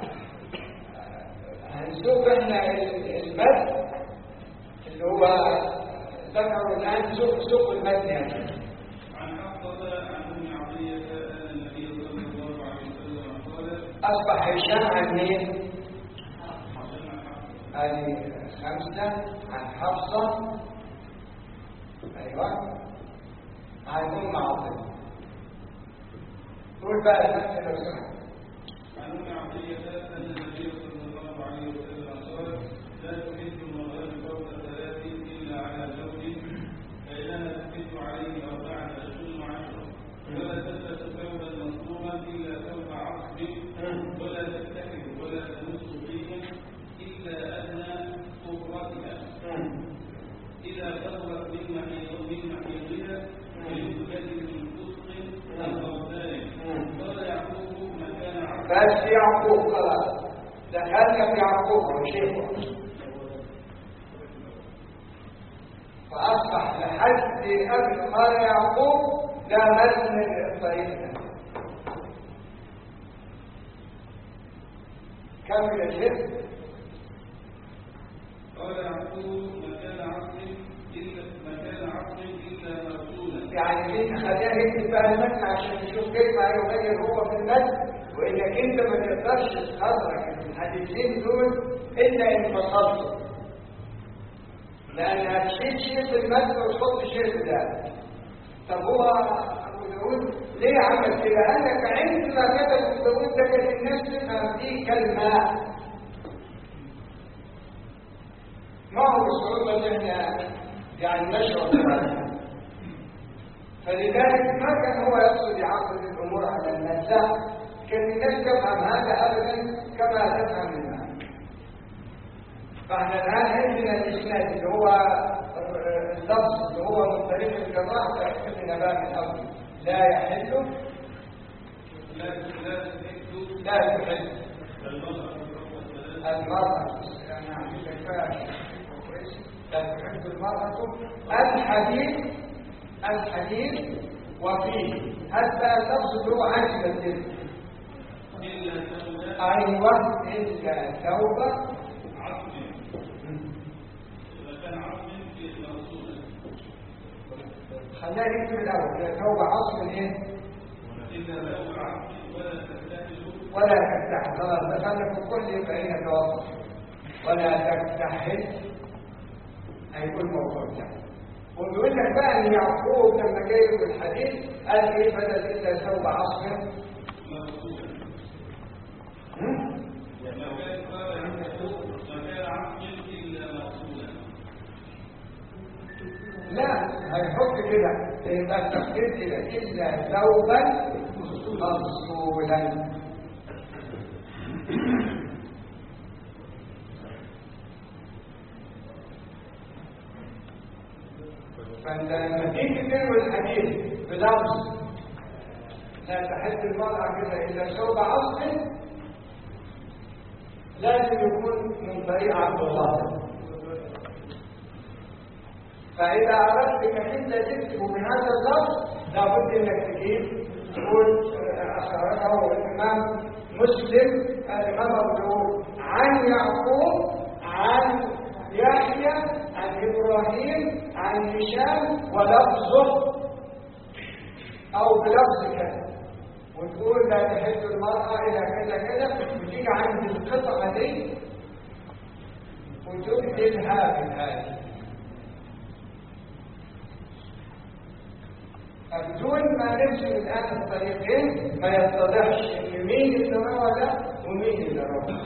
هنسوق احنا المد اللي هو ذكروا الان سوق سوق المد يعني عن حفصة عن أم عطية أن النبي صلى الله عليه وسلم قال اصبح هشام عن مين؟ حسن حفصة هذه خمسة عن حفصة أيوة عن أم عاطفة قول بقى الخمسة لو سمحت عن أم عطية أن النبي صلى الله عليه وسلم قال لا تحد المرأة فوق ثلاث إلا على زوج فإنها تحد عليه أربعة أشهر وعشرة ولا تلبس ثوبا مصبوغا إلا ثوب عصب ولا تتخذ ولا تمس طيبا إلا أدنى صفرتها إذا طهرت من محيض من محيضها ويتكلم من فسق أو ذلك قال يعقوب مكان عبد بس يعقوب خلاص دخلنا في يعقوب وشيخه فأصبح لحد قبل قال يعقوب ده متن الطريق ده كمل يا شيخ قال يعقوب مكان عقل إلا مكان عقل إلا مرسولا يعني انت خلينا نكتب بقى المتن عشان نشوف كيف هيغير هو في المتن وانك انت ما تقدرش تخرج الحديثين دول الا ان فصلت لان هتشيل شيء في المتن وتحط شيء في ده طب هو ابو داود ليه عمل كده؟ قال لك عندما كتب ابو داود ده كانت الناس تفهم دي كالماء ما هو الصعوبة اللي احنا يعني نشعر بها فلذلك ما كان هو يقصد يعقد الامور على الناس لا كان الناس تفهم هذا ابدا كما تفهم الماء فاحنا الان عندنا الاسناد اللي هو اللفظ اللي هو من طريق الجراح فاحنا بقى من اول لا يحل لا لا تحد لا تحل المرأة فوق ثلاث المرأة يعني عندي كفاية لا تحب المرأة الحديث الحديث وفيه حتى اللفظ اللي هو عجب الجسم إلا ثوب أيوة إلا ثوب عصب إذا كان عصب في مرسولا خلينا نكتب الاول هي توبه عصر ايه إلا ثوب عبد ولا تستحل ولا تكتحل خلاص دخلنا في الكل يبقى هنا توقف ولا تكتحل هيكون موضوع ده وبيقول لك بقى ان يعقوب لما جاي في الحديث قال ايه بدل الا ثوب عصر مغسولا هم؟ ما كان قال عنده ما كان عبد إلا مغسولا لا هيحط كده يبقى التفكير كده الا ثوبا مغسولا فانت لما تيجي تروي الحديث بلفظ لا تحد المرأة كده إلا ثوب عصر لازم يكون من طريق عبد الله فإذا أردت أنك أنت تكتب من هذا اللفظ لابد أنك تجيب تقول آه، أخرجه الإمام مسلم الإمام أبو داود عن يعقوب عن يحيى عن إبراهيم عن هشام ولفظه أو بلفظ كذا وتقول لا تحد المرأة إلى كذا كذا وتيجي عند القطعة دي وتبدلها بالهذه بدون ما نمشي الآن الطريقين ما يتضحش إن مين اللي روى ده ومين اللي روى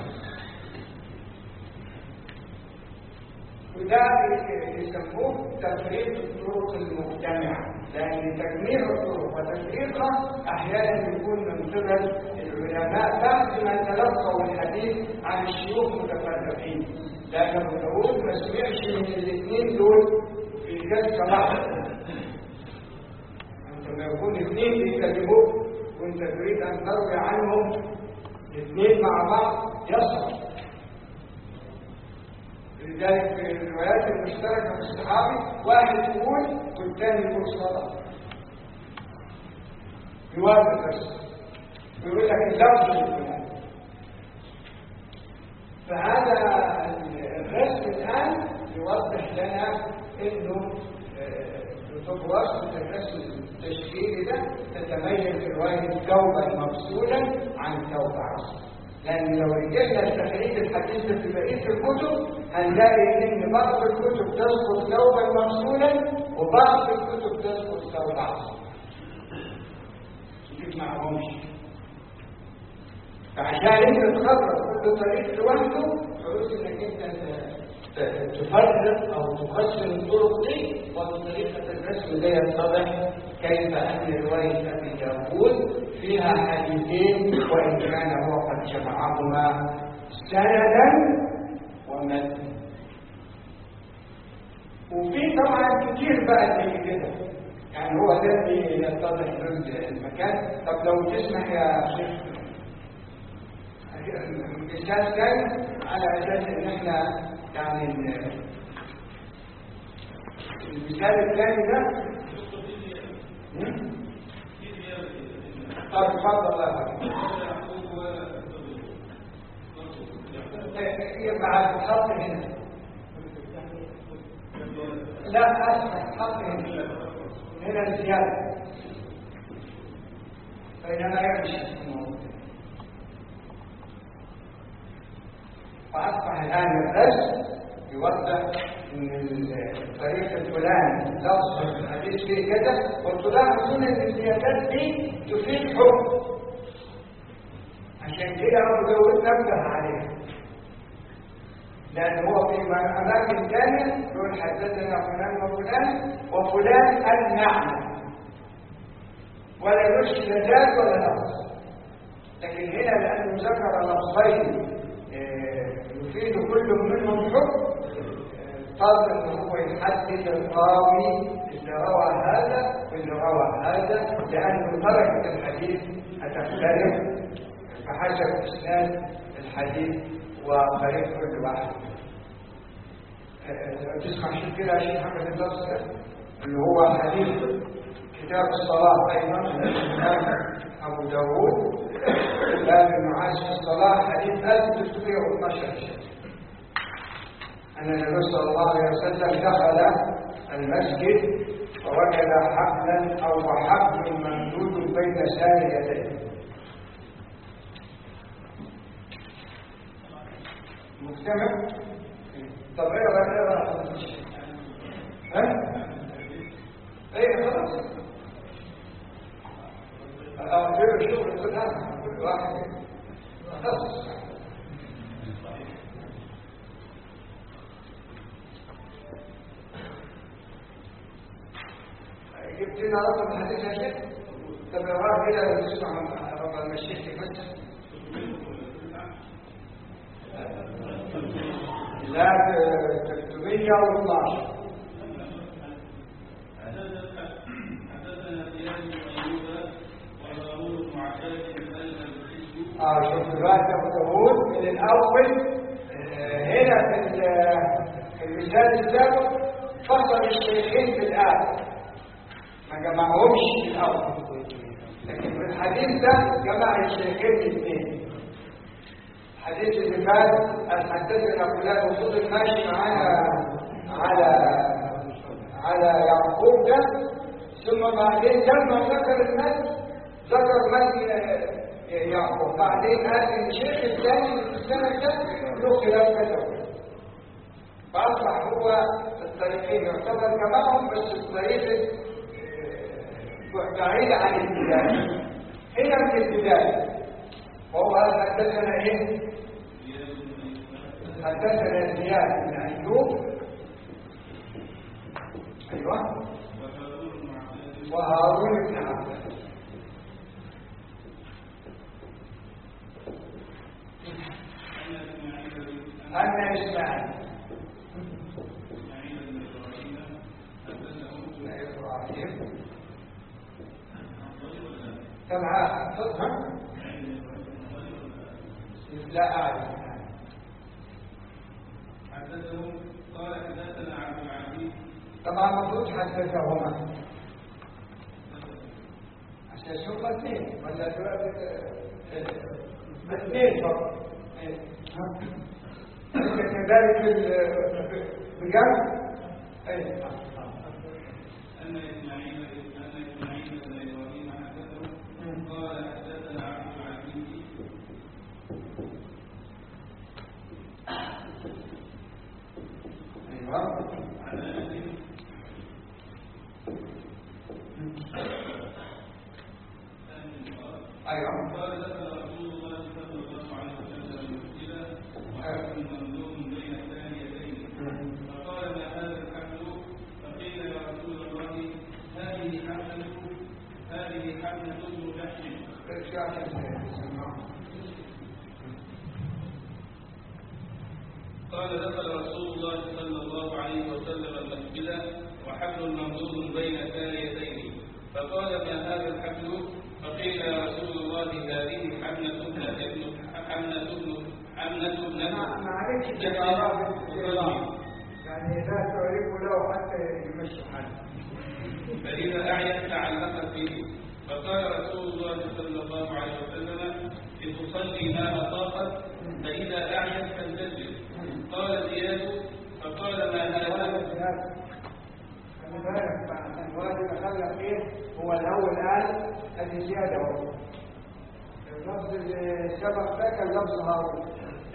وده يسموه تفريق الطرق المجتمعة لأن تجميع الطرق وتفريقها أحيانا يكون من قبل العلماء بعد ما تلقوا الحديث عن الشيوخ متفرقين لأن أبو داود ما سمعش من الاثنين دول في جلسة واحدة لما يكون اثنين بيكلموك وانت تريد ان تروي عنهم الاثنين مع بعض يصعب لذلك في الروايات المشتركه في الصحابي واحد يقول والثاني يقول صدق يوافق بس ويقول لك اللفظ الفلاني فهذا الرسم الان يوضح لنا انه كتب وصف الرسم التشكيلي ده تتميز رواية ثوبا مفصولا عن ثوب عصر لأن لو رجعنا لتخريج الحديث في بقية الكتب هنلاقي إن بعض الكتب تذكر ثوبا مفصولا وبعض الكتب تذكر ثوب عصر تجمعهمش فعشان انت تخرج كل طريق لوحده حروف انك انت تفرق او تقسم الطرق دي وبطريقه الرسم ده يتضح كيف ان روايه ابي داود فيها حديثين وان كان هو قد جمعهما سندا ومتنا وفي طبعا كتير بقى زي كده يعني هو ده اللي يتضح له المكان طب لو تسمح يا شيخ مثال كان على اساس ان احنا يعني ال- المثال الثاني ده هم؟ طب اتفضل الله يبقى يبقى الخط هنا لا اسف الخط هنا هنا الزياده بينما يمشي الموضوع فأصبح الآن الرسم يوضح أن الطريق الفلاني لفظ الحديث فيه كذا وتلاحظون أن الزيادات دي تفيد حكم عشان كده أبو داود نبه عليها لأن هو في أماكن ثانية يقول حدثنا فلان وفلان وفلان المعنى ولا يرشد ذات ولا لفظ لكن هنا لأنه ذكر لفظين يفيد كل منهم حكم قال ان هو يحدد الراوي اللي روى هذا واللي روى هذا لان درجه الحديث هتختلف بحسب اسناد الحديث وطريق كل واحد تسمع شيء كده يا شيخ محمد اللفظ ده اللي هو حديث كتاب الصلاة أيضا الإمام أبو داوود باب المعاش في الصلاة حديث 1312 شيخ أن النبي صلى الله عليه وسلم دخل المسجد فوجد حبلا أو حبل ممدود بين سار يديه مجتمع طب ايه بقى ايه بقى ها ايه خلاص اغفر الشغل كلها كل واحد خلاص جبت لنا رقم الحديث يا شيخ طب يا رب كده نسمع رقم المشيخ بس لا 312 حدثنا زياد بن ايوب وهارون بن عباس المسجد اه شوف دلوقتي ابو داوود من الاول آه، هنا في ال- في المثال السابق فصل الشيخين في الاخر ما جمعهمش في الاول لكن في الحديث ده جمع الشيخين الاثنين الحديث اللي فات قال حدثنا فلان وفضل ماشي معانا على على يعقوب ده ثم بعدين لما ذكر المد ذكر مد آه، يعقوب بعدين قال ان الشيخ الثاني في السنه ده له خلاف كذا فاصبح هو الطريقين يعتبر جمعهم بس بطريقه آه، بعيده عن البدايه هنا من البدايه وهو قال حدثنا ايه؟ حدثنا زياد بن ايوب ايوه وهارون بن عباس أن إسماعيل بن إبراهيم سمعها صدها لا أعرف حدثهم قال حدثنا عبد العزيز طبعا المفروض حدثهما عشان شوف اثنين ولا دلوقتي اثنين فقط إيه. ها؟ كذلك ال- بجنب ايه ان اسماعيل ان اسماعيل بن ابراهيم حدثه قال حدثنا عبد العزيز ايوه عن انس ايوه قال دخل رسول الله صلى الله عليه وسلم المسجد وحكم مملوك بين الثانيتين فقال ما هذا الحمل فقيل يا رسول الله هذه حملة هذه حملة ابن جحش ايش عشان تسمعوا قال دخل رسول الله صلى الله عليه وسلم المسجد وحبل ممدود بين ثانيتين فقال ما هذا الحبل فقيل يا رسول الله هذه حملة ابن حملة ابن حملة ابن معلش العرب يعني لا تعرف له حتى يمشي حاله فإذا أعيت تعلقت به فقال رسول الله صلى الله عليه وسلم لتصلي ما أطاقت فإذا أعيت فلتسجد قال زياد فقال ما هذا خلي بالك بقى، الواجب خلق ايه هو الاول قال ادي زياده اهو اللفظ اللي سبق ده كان لفظ هارون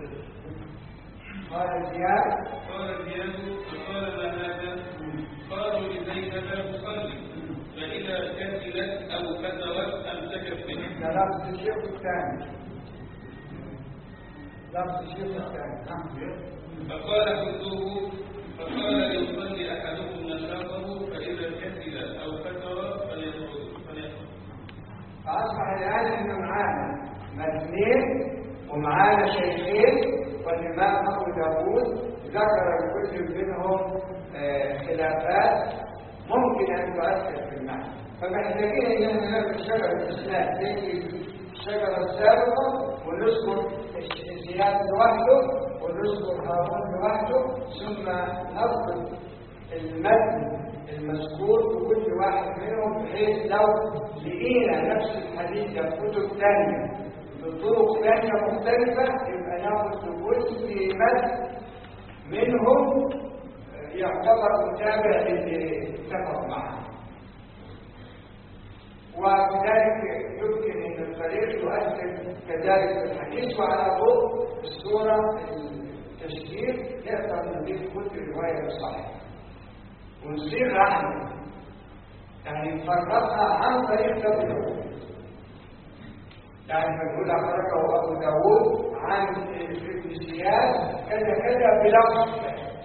قال زياد قال زياد فقال ما هذا قالوا لزينب تصلي فإذا كسلت أو كسرت أمسكت به ده لفظ الشيخ الثاني لفظ الشيخ الثاني نعم. فقال كلوه فقال ليصلي أحدكم نشاطه فإذا كسل أو كسر فليقعد فليقعد فأصبح الآن إنه معانا متنين ومعانا شيخين والإمام أبو داوود ذكر لكل منهم آه، خلافات ممكن أن تؤثر في المعنى فمحتاجين إن احنا ناخد شجرة الإسلام زي الشجرة السابقة ونذكر الش- زياد لوحده ونذكر هارون لوحده ثم نذكر المتن المذكور في كل واحد منهم بحيث لو لقينا نفس الحديث ده في كتب ثانيه بطرق ثانيه مختلفه يبقى ناخد في كل متن منهم يعتبر متابع للي اتفق معه وبذلك يمكن ان الطريق يؤثر كذلك في الحديث وعلى ضوء الصوره التشكيل نقدر نضيف كل روايه بصحيح ونصيغ عنه يعني نفرقها عن طريق تبعه يعني نقول أخرجه أبو داود عن ابن زياد كذا كذا بلفظ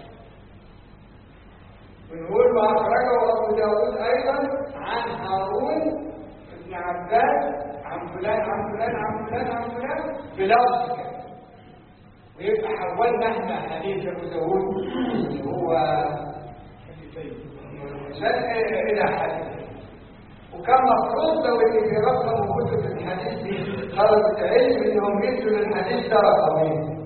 ونقول وأخرجه أبو داود أيضا عن هارون بن عباس عن فلان عن فلان عن فلان عن فلان بلفظ كذا ويبقى حولنا احنا حديث أبو داود اللي هو مرسل إلى حديث وكان مفروض لو اللي بيرقموا كتب الحديث دي طلبة علم انهم يدوا للحديث ده رقمين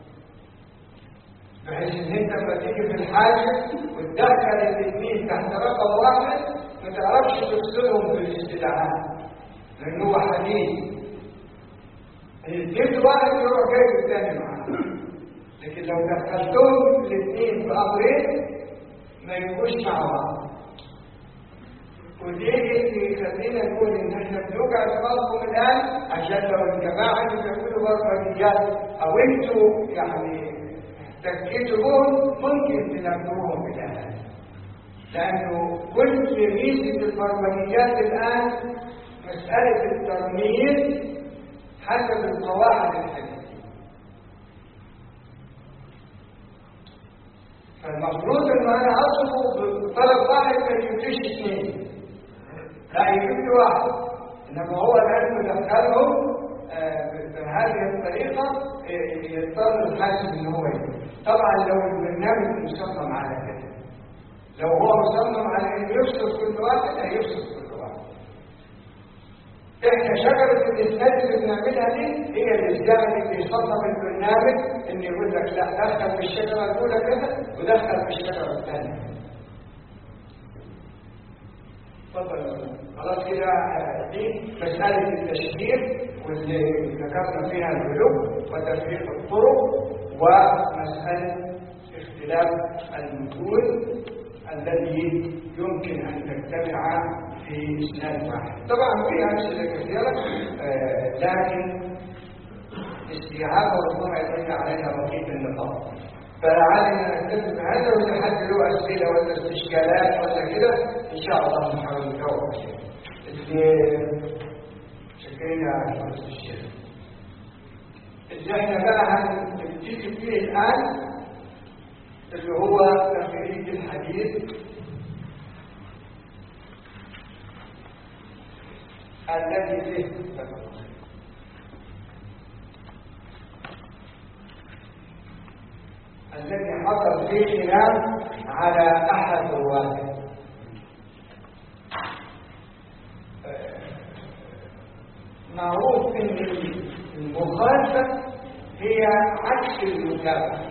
بحيث ان انت لما تيجي في الحاجة وتدخل الاثنين تحت رقم واحد ما تعرفش تفصلهم في الاستدعاء لان هو حديث جبت واحد يروح جايب الثاني معاه لكن لو دخلتهم الاثنين في امرين ما يبقوش مع بعض ودي اللي يخلينا نقول ان احنا بنوجع دماغكم الان عشان لو الجماعه اللي بيعملوا برمجيات او انتوا يعني احتكيتوا بهم ممكن تنبهوهم الان لانه كل ميزه البرمجيات الان مساله الترميز حسب القواعد الحديثه فالمفروض ان انا اصفه بطلب واحد ما يجيبليش اثنين لا يجيب لي واحد انما هو الان مدخلهم بهذه الطريقه يضطر الحاسب ان هو يجيب طبعا لو البرنامج مصمم على كده لو هو مصمم على انه يفصل كل واحد هيفصل كل واحد احنا شجره الاسناد اللي بنعملها دي هي الاسلام اللي يصمم البرنامج ان يقول لك لا دخل في الشجره الاولى كده ودخل في الشجره الثانيه تفضل خلاص كده دي مسألة التشهير واللي ذكرنا فيها البلوغ وتفريق الطرق ومسألة اختلاف المتون الذي يمكن أن تجتمع في إسناد واحد طبعا في أمثلة كثيرة آه لكن استيعاب ربما يدل علينا بقية النقاط فلعلنا نكتفي بهذا وإذا حد له أسئلة ولا استشكالات ولا كده إن شاء الله نحاول نجاوب شكرنا على الشيخ اللي احنا بقى هنبتدي فيه الآن اللي هو تخريج الحديث الذي فيه الذي حصل فيه خلاف على احد رواته معروف ان المخالفه هي عكس المتابعه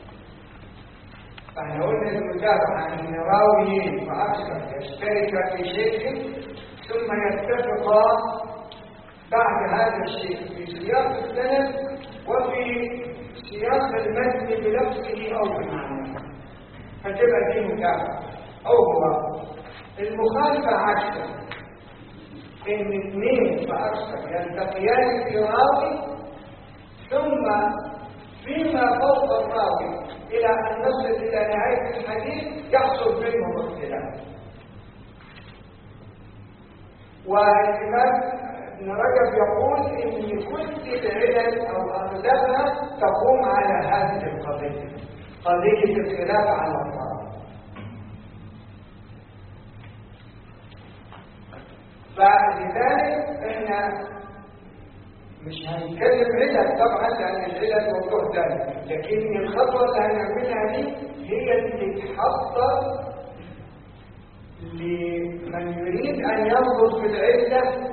فاحنا قلنا المتابعه ان راويين واكثر يشتركا في شيء ثم يتفقا بعد هذا الشيء في سياق السند وفي سياق المتن بلفظه او بمعناه فتبقى دي متابعه او هو المخالفه عكسه ان اثنين فاكثر يلتقيان في راوي ثم فيما فوق الراوي الى ان نصل الى نهايه الحديث يحصل بينهم اختلاف والامام ابن رجب يقول ان كل العلل او اغلبها تقوم على هذه القضيه قضيه الخلاف على الراوي فلذلك احنا مش هنتكلم علل طبعا لان العلل موضوع ثاني لكن الخطوه اللي هنعملها دي هي اللي تحضر لمن يريد ان ينظر في العله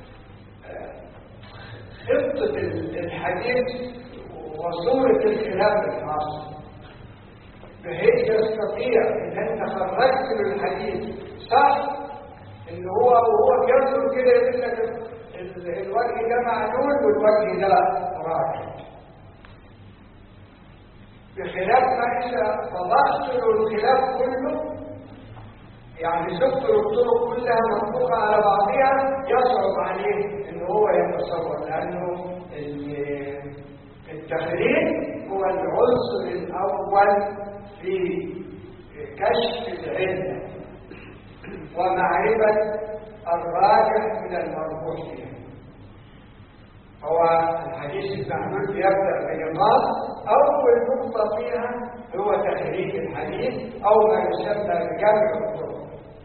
خطه الحديث وصوره الخلاف الحاصل بحيث يستطيع ان انت خرجت من الحديث صح ان هو وهو بينظر كده يقول لك الوجه ده معلول والوجه ده راكب بخلاف ما إذا فضحت له الخلاف كله يعني سكر الطرق كلها منطوقة على بعضها يصعب عليه ان هو يتصور لانه التخريج هو العنصر الاول في كشف العلم ومعرفة الراجح من المربوح فيها هو الحديث المعمول بيبدأ بنقاط أول نقطة فيها هو تخريج الحديث أو ما يسمى بجمع الطرق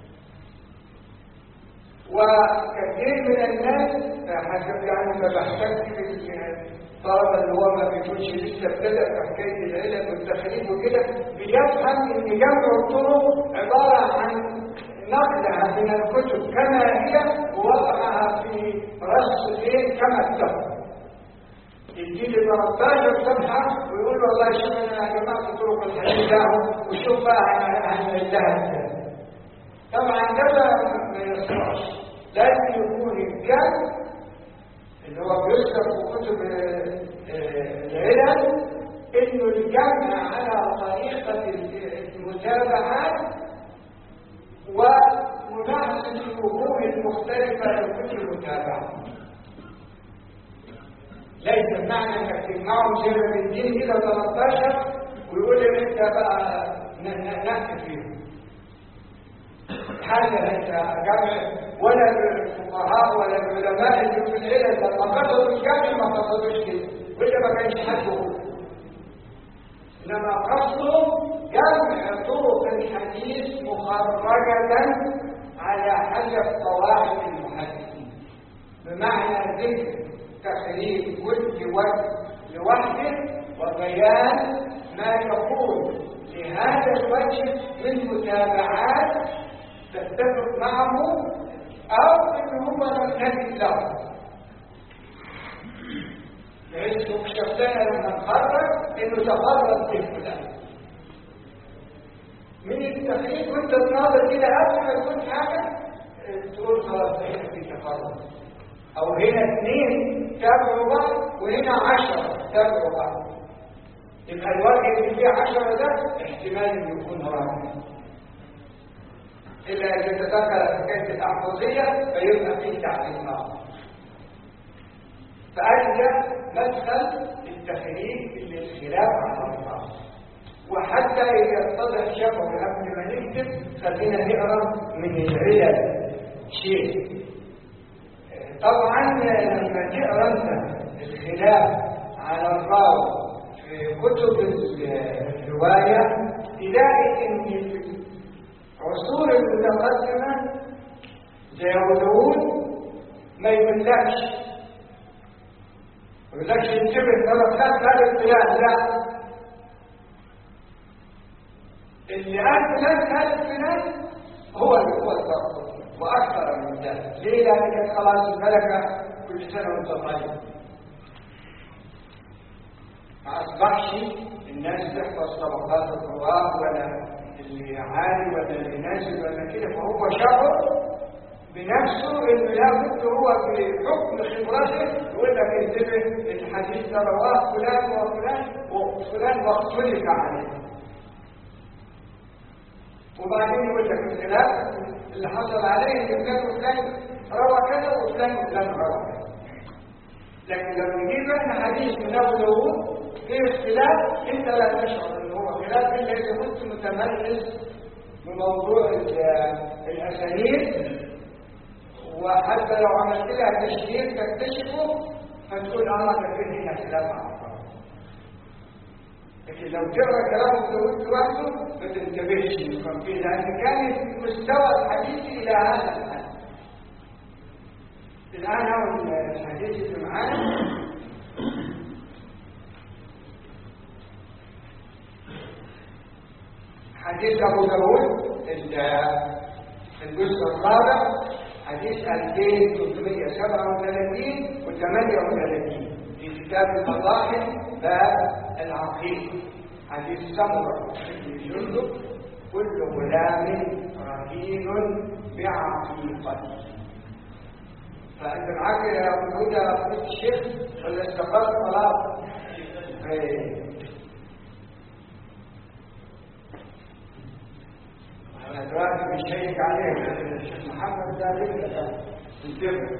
وكثير من الناس حسب يعني ما بحتك في الطلبة اللي هو ما بيكونش لسه ابتدى في حكاية العلم والتخريج وكده بيفهم ان جمع الطرق عبارة عن نقلها من الكتب كما هي ووضعها في رأس الايه كما اتفق يجي لي 13 صفحة ويقول والله شوف انا جمعت طرق الحديث ده وشوف بقى هنعملها ازاي طبعا ده ما يصلحش لازم يكون الجمع اللي هو بيذكر في كتب العلم انه الجمع على طريقة المتابعات وملاحظة الوجوه المختلفة لكل المتابعة ليس معنى انك تجمعهم زي ما بندين الى 13 ويقول لي انت بقى نحكي فيهم حاجة انت جمع ولا الفقهاء ولا العلماء اللي في العلم لما قصدوا الجمع ما قصدوش كده ولا ما كانش حد يقول انما قصده جمع طرق الحديث مخرجة على حسب قواعد المحدثين بمعنى ذكر تخريج كل وجه لوحده وبيان ما يكون لهذا الوجه من متابعات تتفق معه او ان هو لم نجد له بحيث يكشف لنا لما نخرج انه تفرد في فلان من التخريج وانت تناظر كده قبل ما يكون حاجه تقول خلاص هنا في تفرد او هنا اثنين تابعوا بعض وهنا عشرة تابعوا بعض يبقى الوجه اللي فيه عشرة ده احتمال انه يكون رابع إلا إذا تذكر حكاية الأحفظية فيبقى فيه تعليم ناقص فأجل مدخل التخريج للخلاف على النص وحتى إذا اتضح شبه قبل ما نكتب خلينا نقرا من العلل شيء طبعا لما تقرا انت الخلاف على الراوي في كتب الروايه تلاقي ان في العصور المتقدمه زي داوود ما يقولكش ما يقولكش انتبه انا خدت هذا الفلان لا اللي قال فلان هذا الفلان هو اللي هو الضرب واكثر من ذلك ليه لانك خلاص الملكه كل سنه وانت طيب ما اصبحش الناس تحفظ طبقات الرواه ولا اللي عالي ولا اللي نازل ولا كده فهو شعر بنفسه انه لابد هو بحكم خبرته يقول لك انتبه الحديث ده رواه فلان وفلان وفلان واختلف عليه وبعدين يقول لك الخلاف اللي حصل عليه ان فلان وفلان روى كذا وفلان وفلان روى كذا لكن لو نجيب احنا حديث من ابو داوود فيه اختلاف انت لا تشعر ان هو خلاف الا اذا كنت متمرس بموضوع الاسانيد وحتى لو عملت لها تشهير تكتشفه فتقول اه ده فيه هنا خلاف على لكن لو تقرا كلام داوود لوحده ما تنتبهش كان فيه لان كان مستوى الحديث الى هذا الحد الان هو الحديث اللي معانا حديث ابو داوود الجزء الرابع حديث 2337 و 38 في كتاب المظاهر باب العقيق حديث سمرة بن جندب كل غلام رهين بعقيقته فأنت معاك يا أبو هدى فضيلة الشيخ ولا استقرت خلاص؟ أنا دلوقتي بشيك عليه الشيخ محمد ده لسه انتبه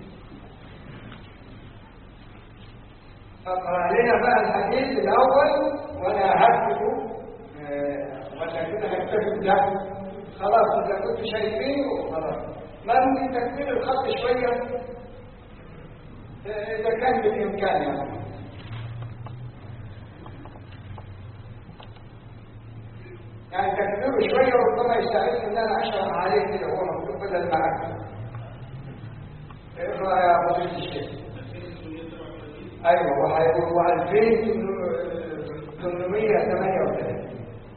اقرا لنا بقى الحديث الاول وانا هكتبه آه، ولا كده هكتبه ده خلاص اذا كنتوا شايفينه خلاص ما ممكن تكمل الخط شويه آه، اذا كان بالامكان يعني يعني تكبيره شويه وربما يساعدني ان انا اشرح عليه كده وهو مكتوب بدل ما اكتب اقرا يا فضيله الشيخ ايوه وهيبقوا 2838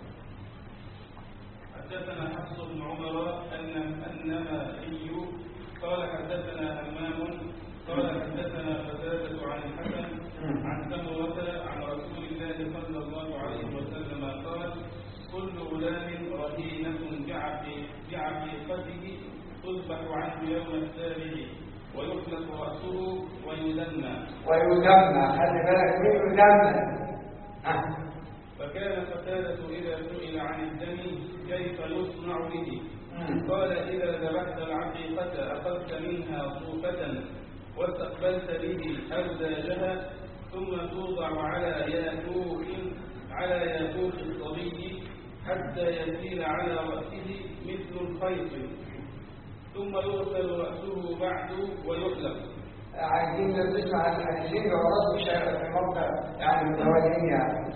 حدثنا حفص بن عمر ان النمائي قال حدثنا همام قال حدثنا قتادة عن الحسن عن سمرة عن رسول الله صلى الله عليه وسلم قال كل غلام رهينة بعقي- بعقيقته تذبح عنه يوم السابع ويخلق رأسه ويدمى ويدمى خلي بالك من يدمى ها فكان قتادة إذا سئل عن الدم كيف يصنع به مم. قال إذا ذبحت العقيقة أخذت منها صوفة واستقبلت به أزداجها ثم توضع على ياقوت على ياقوت الصبي حتى يسيل على رأسه مثل الخيط ثم يغسل رأسه بعد ويحلق عايزين نسمع الحديثين جوارات مش في موقع يعني متوالين يعني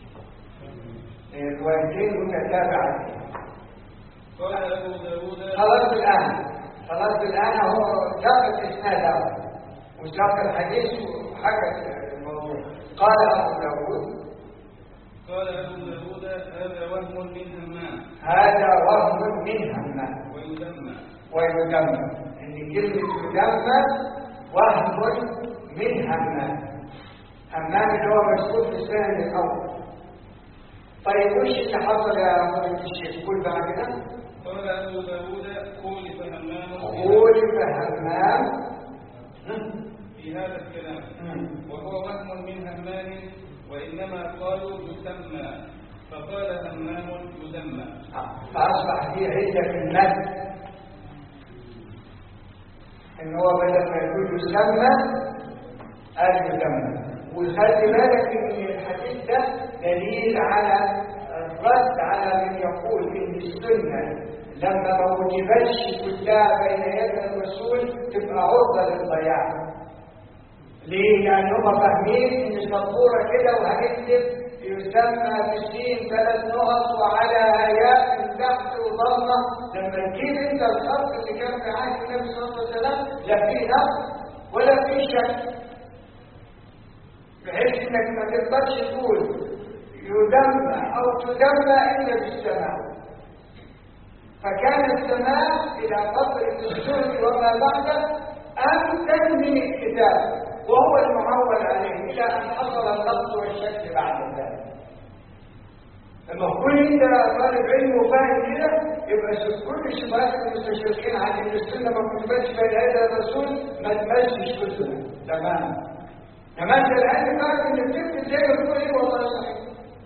الروايتين متتابعتين قال أبو داود خلاص الآن خلاص الآن هو جاب الإسناد أول وجاب الحديث وحكى الموضوع قال أبو داود قال أبو داود هذا وهم من همام هذا وهم من همام ويسمى ويدمر ان كلمه يدمر وهم من همام همام اللي هو مسؤول في السنه الاول طيب وش اللي حصل يا فضيله الشيخ قول بقى كده قال أبو داود خولف همام خولف همام في هذا الكلام مم. وهو وهم من همام وإنما قالوا يسمى فقال همام يسمى فاصبح في عده في المد ان هو بدل ما يقول يسمى قال يسمى وخلي بالك ان الحديث ده دليل على الرد على من يقول ان السنه لما ما وجبتش كلها بين يدي الرسول تبقى عرضه للضياع ليه؟ لأن هم فاهمين إن سبورة كده وهنكتب يسمى بالسين ثلاث نقط وعلى ياء من تحت وضمة لما تجيب أنت الخط اللي كان في عهد النبي صلى الله عليه وسلم لا فيه نقص ولا فيه شك بحيث إنك ما تقدرش تقول يدمى أو تدمى إلا بالسماء فكان السماء إلى قدر السر وما بعده أمثل من الكتاب وهو المعول عليه إلى أن حصل النقص والشك بعد ذلك لما تكون انت طالب علم وفاهم كده يبقى كل شبهات المستشرقين عن ان السنه ما كتبتش بين هذا الرسول ما تمشيش كتبها تمام لما انت الان فاهم ان الكتب زي ما بتقول ايه والله صحيح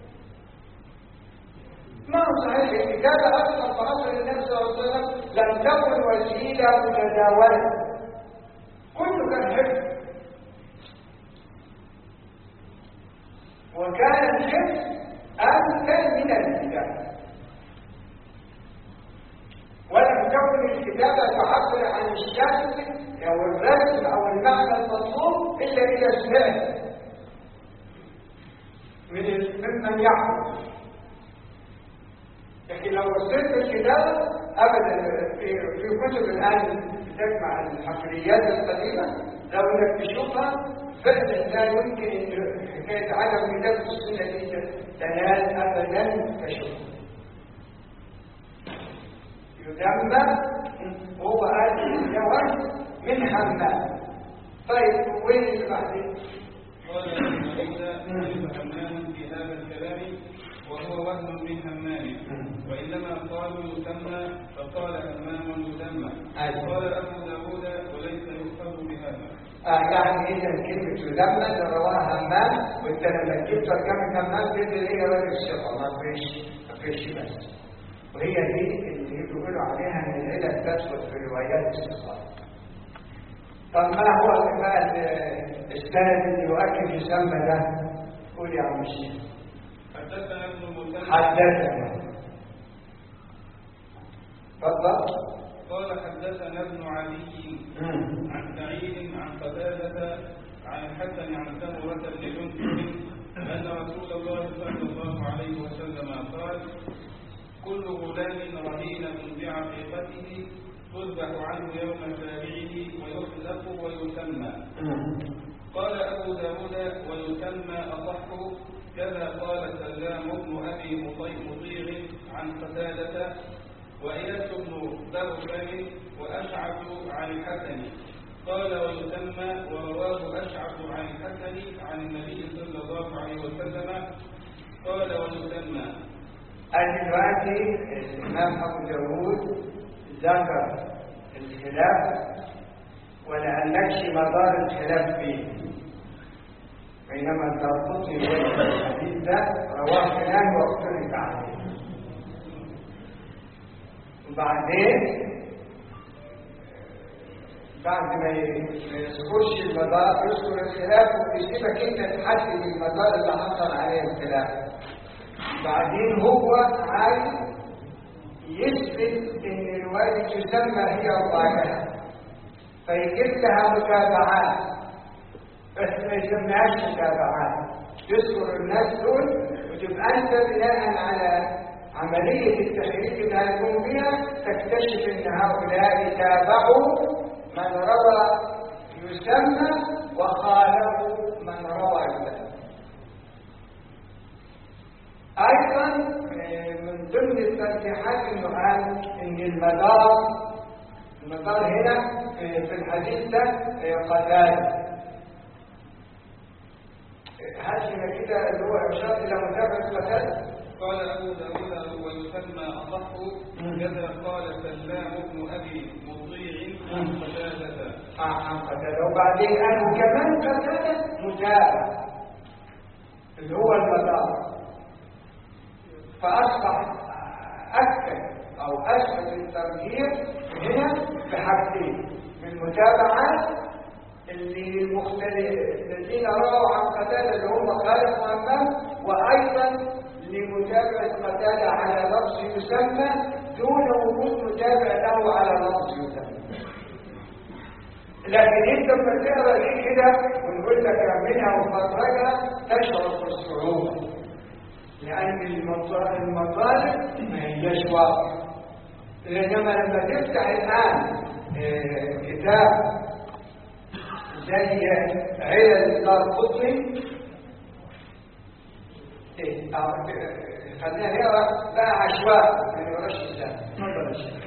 ما هو صحيح الكتابه اصلا في عصر النبي صلى الله عليه وسلم لم تكن وسيله متداوله كله كان حفظ وكان الحفظ أمثل من الكتابة ولم تكن الكتابة تعبر عن الشكل أو الرسم أو المعنى المطلوب إلا إذا سمعت من ممن يحفظ لكن لو وصلت الكتابة أبدا في, في كتب الآن تجمع الحفريات القديمة لو انك تشوفها فعلا لا يمكن ان حكايه عدم كتابه السنه دي تنال ابدا تشوفها يدمى وهو قال الجواد من حمام طيب وين اللي بعدين؟ قال ابن داود خلف همام في هذا الكلام وهو وهم من همام وإنما قالوا يسمى فقال همام يسمى أيوة. قال أبو داود وليس يؤخذ بهذا آه يعني اذا كلمه يدمى ده رواها همام وانت لما تجيب ترجمه همام تدري ايه راجل الثقه ما فيش ما فيش بس وهي دي اللي بيقولوا عليها ان العلل تدخل في روايات الصفات طب ما هو بقى السند اللي يؤكد يسمى ده قول يا عم الشيخ حدثنا ابن المثنى حدثنا اتفضل قال حدثنا ابن علي مم. عن سعيد عن قتادة عن الحسن عن سمرة بن جندب أن رسول الله صلى الله عليه وسلم قال كل غلام رهينة بعقيقته تذبح عنه يوم سابعه ويحلق ويسمى مم. قال أبو داود ويسمى أصح كذا قال سلام بن أبي مطي- مطيع عن قتادة وإياس بن درشم وأشعث عن الحسن قال ويسمى ورواه أشعث عن الحسن عن النبي صلى الله عليه وسلم قال ويسمى أنا دلوقتي الإمام أبو داود ذكر الخلاف ولا قالكش مدار الخلاف فيه بينما الدرقطني يقول الحديث ده رواه فلان واختلف عليه وبعدين بعد ما ي- ما يذكرش المدار يذكر الخلاف ويسيبك انت تحدد المدار اللي حصل عليه الخلاف بعدين هو عايز يثبت ان الوالد تسمى هي الراجحه فيجيب لها متابعات بس ما يسميهاش متابعات يذكر الناس دول وتبقى انت بناء على عمليه التخريج اللي هيكون فيها تكتشف ان هؤلاء تابعوا من روى يسمى وخالفوا من روى يسمى ايضا آه، من ضمن الترجيحات انه قال ان المدار المدار هنا في في الحديث ده آه، قتال هاتنا كده اللي هو ارشاد الى متابعه قتال قال أبو داود ويسمى أصح كذا قال سلام بن أبي مطيع عن قتادة آه، عن قتال وبعدين قالوا كمان قتال متابع اللي هو المدار فاصبح اكثر او اشهد الترجيح هنا بحاجتين من متابعات اللي المختلف الذين رووا عن قتاده اللي هم خالد وهمام وايضا لمتابعه قتاده على لفظ يسمى دون وجود متابع له على لفظ يسمى لكن انت لما تقرا دي كده ونقول لك اعملها وفرجها تشعر بالصعوبه لأن المطالب المطالب ما هياش واضحة إنما لما تفتح الآن آه، كتاب زي علل دار قطري إيه، آه، آه، خلينا نقرا بقى عشواء ما نقراش الكتاب اتفضل يا شيخ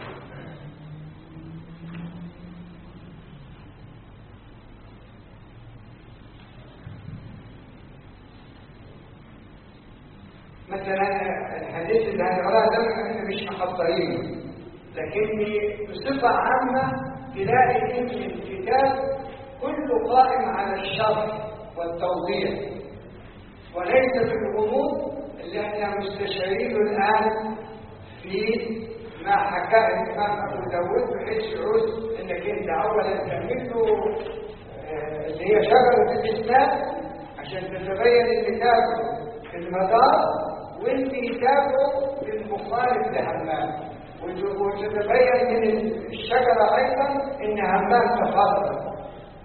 مثلا الحديث اللي هنقراه ده احنا مش محضرينه لكني بصفة عامة تلاقي ان الكتاب كله قائم على الشرح والتوضيح وليس في الغموض اللي احنا مستشعرينه الان في ما حكاه الامام ابو داود بحيث يعوز انك انت اولا تعمل له آه، اللي هي شجره الاسلام عشان تتبين الكتاب المدار وانت تتابعه بالمخالف لهمام وت- وتتبين من الشجره ايضا ان همام تفضل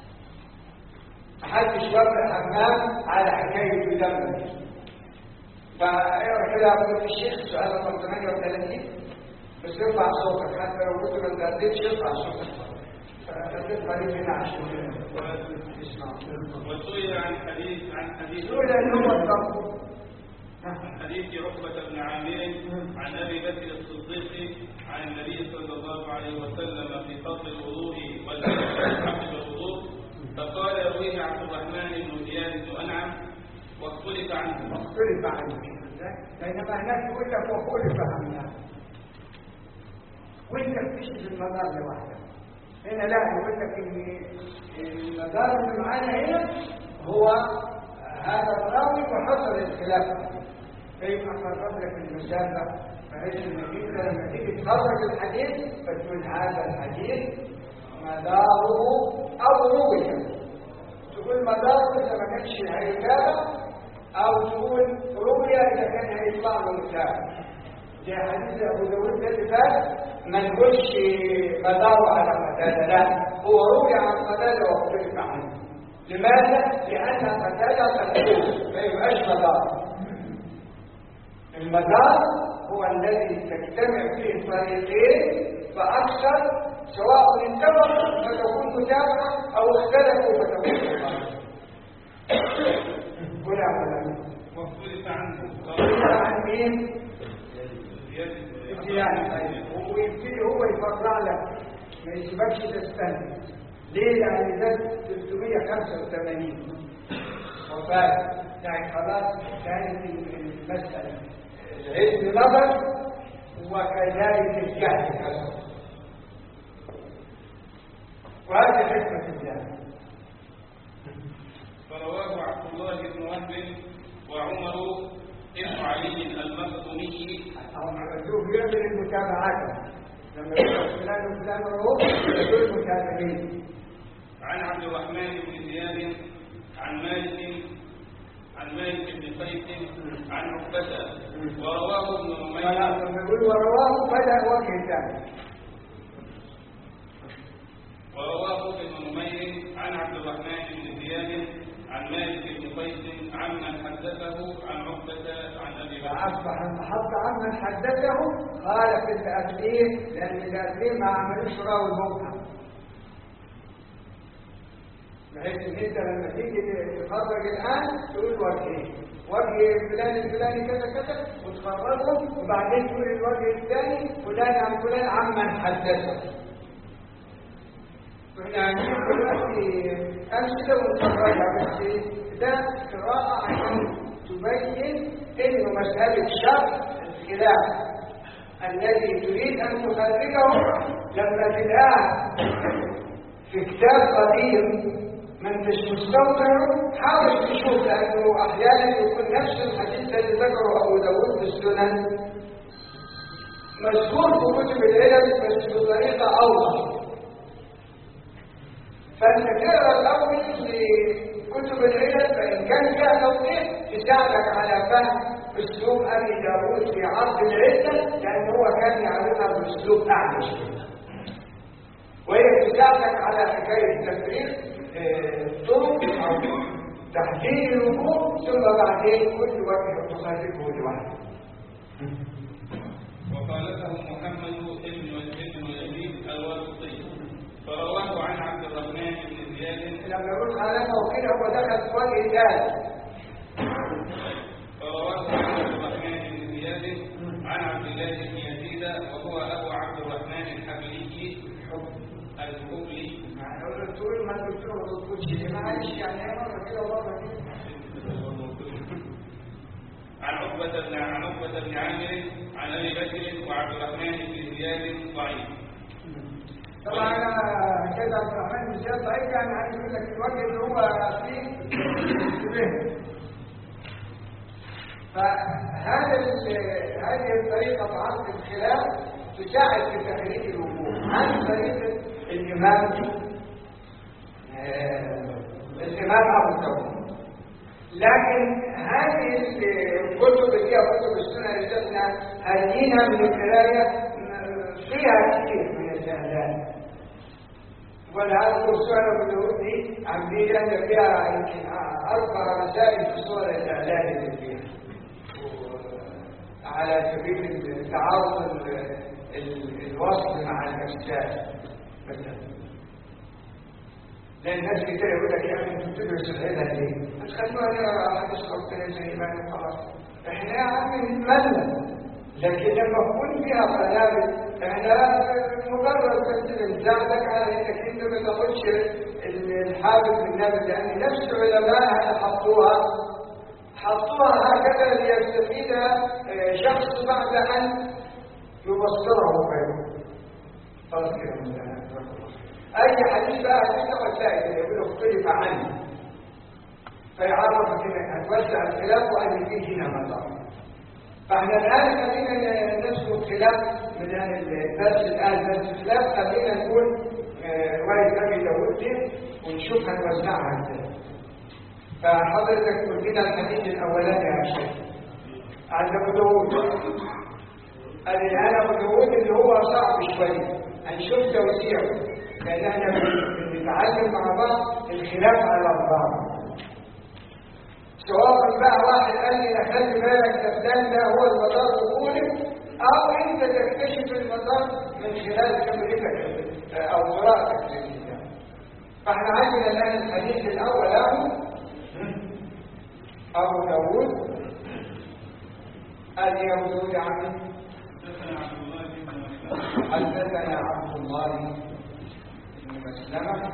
محدش وافق همام على حكايه يدمر فاقرا كده يا الشيخ سؤال رقم 38 بس ارفع صوتك حتى لو كنت ما تقدمش ارفع صوتك فترفع لي هنا عشان تسمع وسئل عن حديث عن حديث سؤال اللي هو الضبط عن حديث عقبة بن عامر عن أبي بكر الصديق عن النبي صلى الله عليه وسلم في فضل الوضوء والبدء عقب الوضوء فقال رويه عبد الرحمن بن زياد بن أنعم واختلف عنه اختلف عنه بينما هناك يقول لك وخلف عنها وانت بتشتغل المدار لوحدك هنا لا يقول لك ان المدار اللي معانا هنا هو هذا الراوي وحصل الخلاف فيبقى قرب لك المسافه بحيث انك انت لما تيجي تخرج الحديث فتقول هذا الحديث مداره او روي تقول مداره اذا ما كانش هيتابع او تقول روي اذا كان هيطلع له متابع زي حديث ابو داود ده اللي فات ما نقولش مداره على قتاده لا هو روي عن قتاده واختلف عنه لماذا؟ لأن قتاده مكتوب ما يبقاش مدار المدار هو الذي تجتمع فيه الطريقين فأكثر سواء انتبهوا فتكون متابعة أو اختلفوا فتكون متابعة ولا ولا واختلف عنه قيل عن مين؟ زيادة يعني ويبتدي هو يفرع لك ما يسيبكش تستنى ليه؟ لأن ده 385 وفاة يعني خلاص كانت المسألة العلم نظر وكذلك الجهل نظر وهذه حكمة الله فرواه عبد الله بن وهب وعمر بن علي المخزومي هم عملوه يعمل المتابعات لما يقول فلان وفلان وروح يقول المتابعين عن عبد الرحمن بن زياد عن مالك عن مالك بن قيس عن عقبة ورواه ابن فلا نمير لما يقول ورواه بدأ وجه ثاني ورواه ابن نمير عن عبد الرحمن بن زياد عن مالك بن قيس عمن حدثه عن عقبة عن ابي بكر فأصبح المحط عمن حدثه قال في التأثير لأن التأثير ما عملوش راوي الموقع بحيث ان انت لما تيجي تخرج الان تقول وجهين وجه فلان الفلاني كذا كذا وتخرجهم وبعدين تقول الوجه الثاني فلان عن فلان عمن حدثه كنا هنجيب دلوقتي امثله ونخرجها بس ده قراءه عشان تبين انه مساله شرح الخلاف الذي تريد ان تخرجه لما تلقاه في كتاب قديم ما انتش مستوطنه حاول تشوف لانه احيانا يكون نفس الحديث الذي ذكره ابو داود في السنن مذكور في كتب العلم بس بطريقه اوضح فانت تقرا الاول لكتب العلم فان كان فيها توضيح تساعدك على فهم اسلوب ابي داود في عرض العله لان هو كان يعرضها باسلوب اعلى شويه وهي تساعدك على حكايه تفريق آه، طرق او تحديد الوجوه ثم بعدين كل وجه تصرفه لوحده وخالفه محمد بن بن يزيد الواسطي فرواه عن عبد الرحمن بن زياد لما يقول خالفه كده هو دخل في وجه ثالث فرواه عن عبد الرحمن بن زياد عن عبد الله بن يزيد وهو ابو عبد الرحمن الحبلي الحبلي يعني اقول له تقول ما الدكتور ما تقولش معلش يعني هي مره كده ومره كده عن عقبة بن عن عقبة بن عامر عن ابي بكر وعبد الرحمن بن زياد ضعيف طبعا انا كده عبد الرحمن بن زياد ضعيف يعني عايز اقول لك الوجه اللي هو فيه انتبه فهذا ال- هذه الطريقه في عرض الخلاف تساعد في تخريج الوقوع عن طريقه الامام آه، الامام ابو داود لكن هذه الكتب اللي هي كتب السنه اللي احنا هدينا من القرايه م- فيها كثير من الزهدان ولا اذكر سؤال ابو داود دي عاملين لنا فيها يمكن اربع مسائل في صور الاعلان اللي فيها و- على سبيل التعارض ال- ال- الوصف مع الاجساد مثلا لان الناس كتير يقول لك يا اخي انتوا بتدرس العلم ليه؟ مش خلوها نقرا حديث ربنا زي ما وخلاص احنا يا عم نتمنى لكن لما تكون فيها قنابل احنا مجرد بس بنساعدك على انك انت ما تاخدش ال- الحافظ من النبي لان نفس علماء حطوها حطوها هكذا ليستفيد آه، شخص بعد ان يبصره غيره خلاص كده مثلا اي حديث بقى هتبقى تلاقي يقول اختلف عنه فيعرفك انك هتوسع الخلاف وان فيه هنا مدار فاحنا الآن خلينا نذكر خلاف من الدرس الآن درس الخلاف خلينا نقول آه، رواية أبي داود دي ونشوف هنوزعها ازاي فحضرتك قلت لنا الحديث الأولاني يا شيخ عند أبو داود قال لي أنا أبو داود اللي هو صعب شوية هنشوف توسيعه لأن احنا بن- بنتعلم مع بعض الخلاف على بعض سواء بقى واحد قال لي لا خلي بالك ده فلان ده هو المدار الأولي أو أنت تكتشف المدار من خلال خبرتك أو قراءتك للكتاب فاحنا عندنا الآن الحديث الأول أهو أبو داود قال يا أبو داود عمي حدثنا عبد الله بن مسلمة حدثنا عبد الله بن مسلمة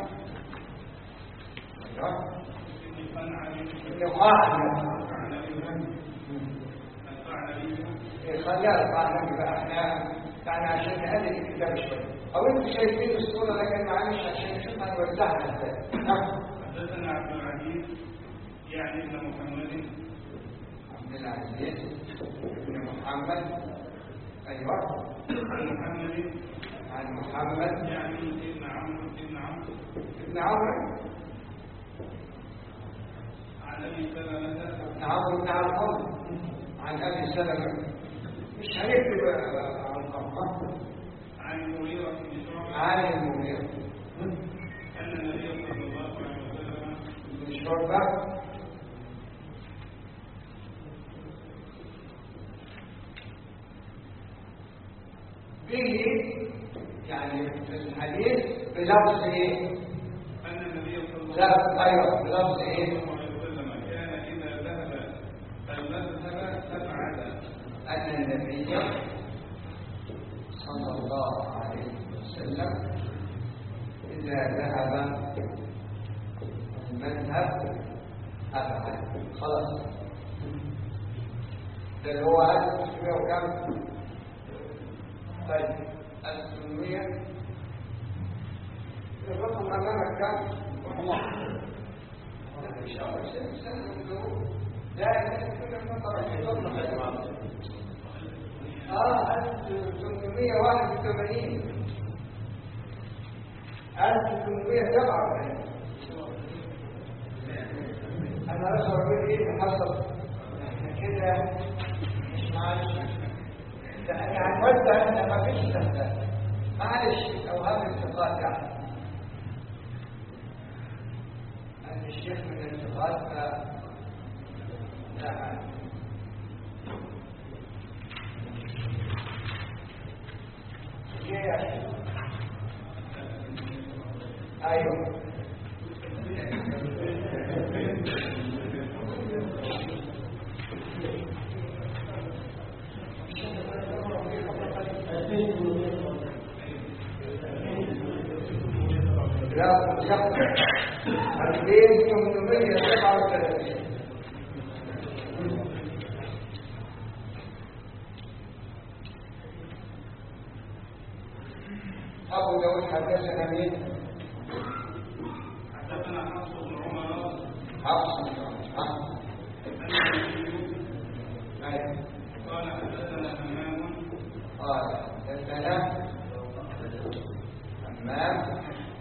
أيوه بن قنعة بن قعنب عن أبي القعنبي خليها القعنب بقى احنا يعني عشان نقلل الكتاب شوية أو أنتوا شايفين الصورة لكن معلش عشان نشوف هنوزعها ازاي نعم حدثنا عبد العزيز يعني ابن محمد عبد العزيز بن محمد أيوه عن محمد عن محمد يعني ابن عمرو ابن عمرو بن عمرو عن ابي سلمة بن عمرو بن عمرو عن أبي سلمة مش هنكتب عن قمة عن المغيرة بن شعبة عن المغيرة أن النبي صلى الله عليه وسلم بن شعبة به يعني في الحديث بلفظ ايه؟ أن النبي صلى الله لا ايوه بلفظ ايه؟ عليه وسلم كان إذا ذهب المذهب أبعد أن النبي صلى الله عليه وسلم إذا ذهب المذهب أبعد خلاص ده اللي هو 1600 وكم؟ طيب 1600 الرقم أمامك كم؟ لا، إن شاء الله سنة سنة لا الناس كلها نطرح في ضمن اه 1881 1847 انا راسه اقول ايه اللي حصل احنا كده مش معلش ده انا هنوزع احنا ما فيش استخدام معلش اوهام الثقات يعني انا الشيخ من الثقات ف لا عادي. Yeah. ايوه لا يقطع 2837 أبو داود حدثنا مين؟ حدثنا حفص بن عمر حفص حفص أن النبي أيوه قال حدثنا همام قال حدثنا حمام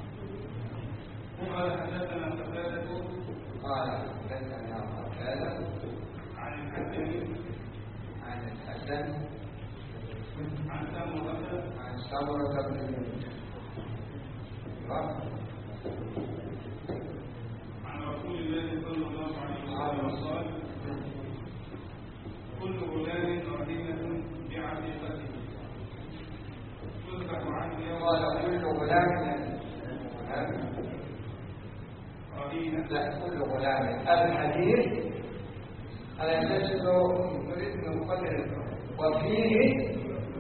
قال حدثنا قتادة قال حدثنا قتادة عن الحسن عن الحسن عن سمرة عن سمرة بن المنذر عن رسول الله صلى الله عليه وسلم قال كل غلام رهينة بعقيقته تذبح عنه يوم قال كل غلام غلام رهينة لا كل غلام الحديث على اساس انه نريد نقدر وفيه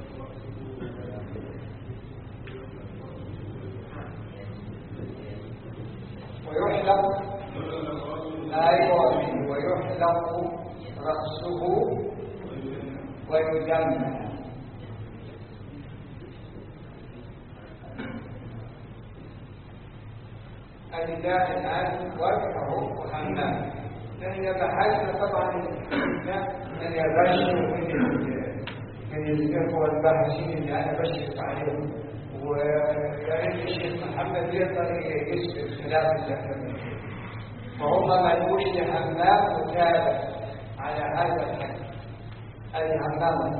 ويحلق ايوه فيه ويحلق راسه ويجمع النداء الآن وجهه وحمام فإذا بحثنا طبعا من الغش ومن من الإخوة الباحثين اللي أنا بشرف عليهم ويا ريت الشيخ محمد يقدر يثبت خلاف اللي فهم ما لقوش لهمام متابع على هذا الحد أي همام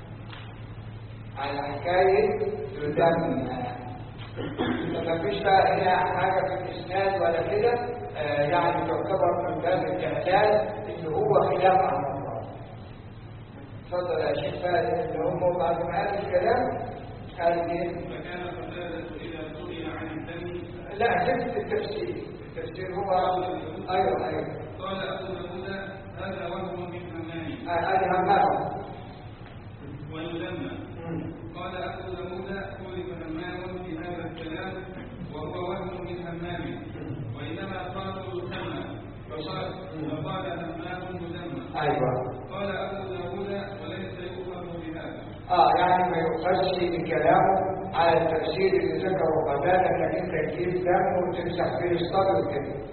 على حكاية يدم فما فيش بقى هنا حاجة في الإسناد ولا كده آه يعني تعتبر من باب الإعلان إن هو خلاف عن الله اتفضل يا شيخ فادي إن هم بعد ما قال الكلام قال إيه؟ فكان قتادة إذا سئل عن الدم لا جبت التفسير التفسير هو أيوه أيوه قال أبو داود هذا وهم من همام هذه همام ويلمى قال أبو داود خلف همام في هذا الكلام وهو وهم من همام وإنما قالوا الخمى فقال فقال همام مدمى أيوه قال أبو داود وليس يؤخذ بهذا اه يعني ما يؤخذش بكلامه على التفسير اللي ذكره قتاده انك انت تجيب دم وتمسح فيه الصدر كده.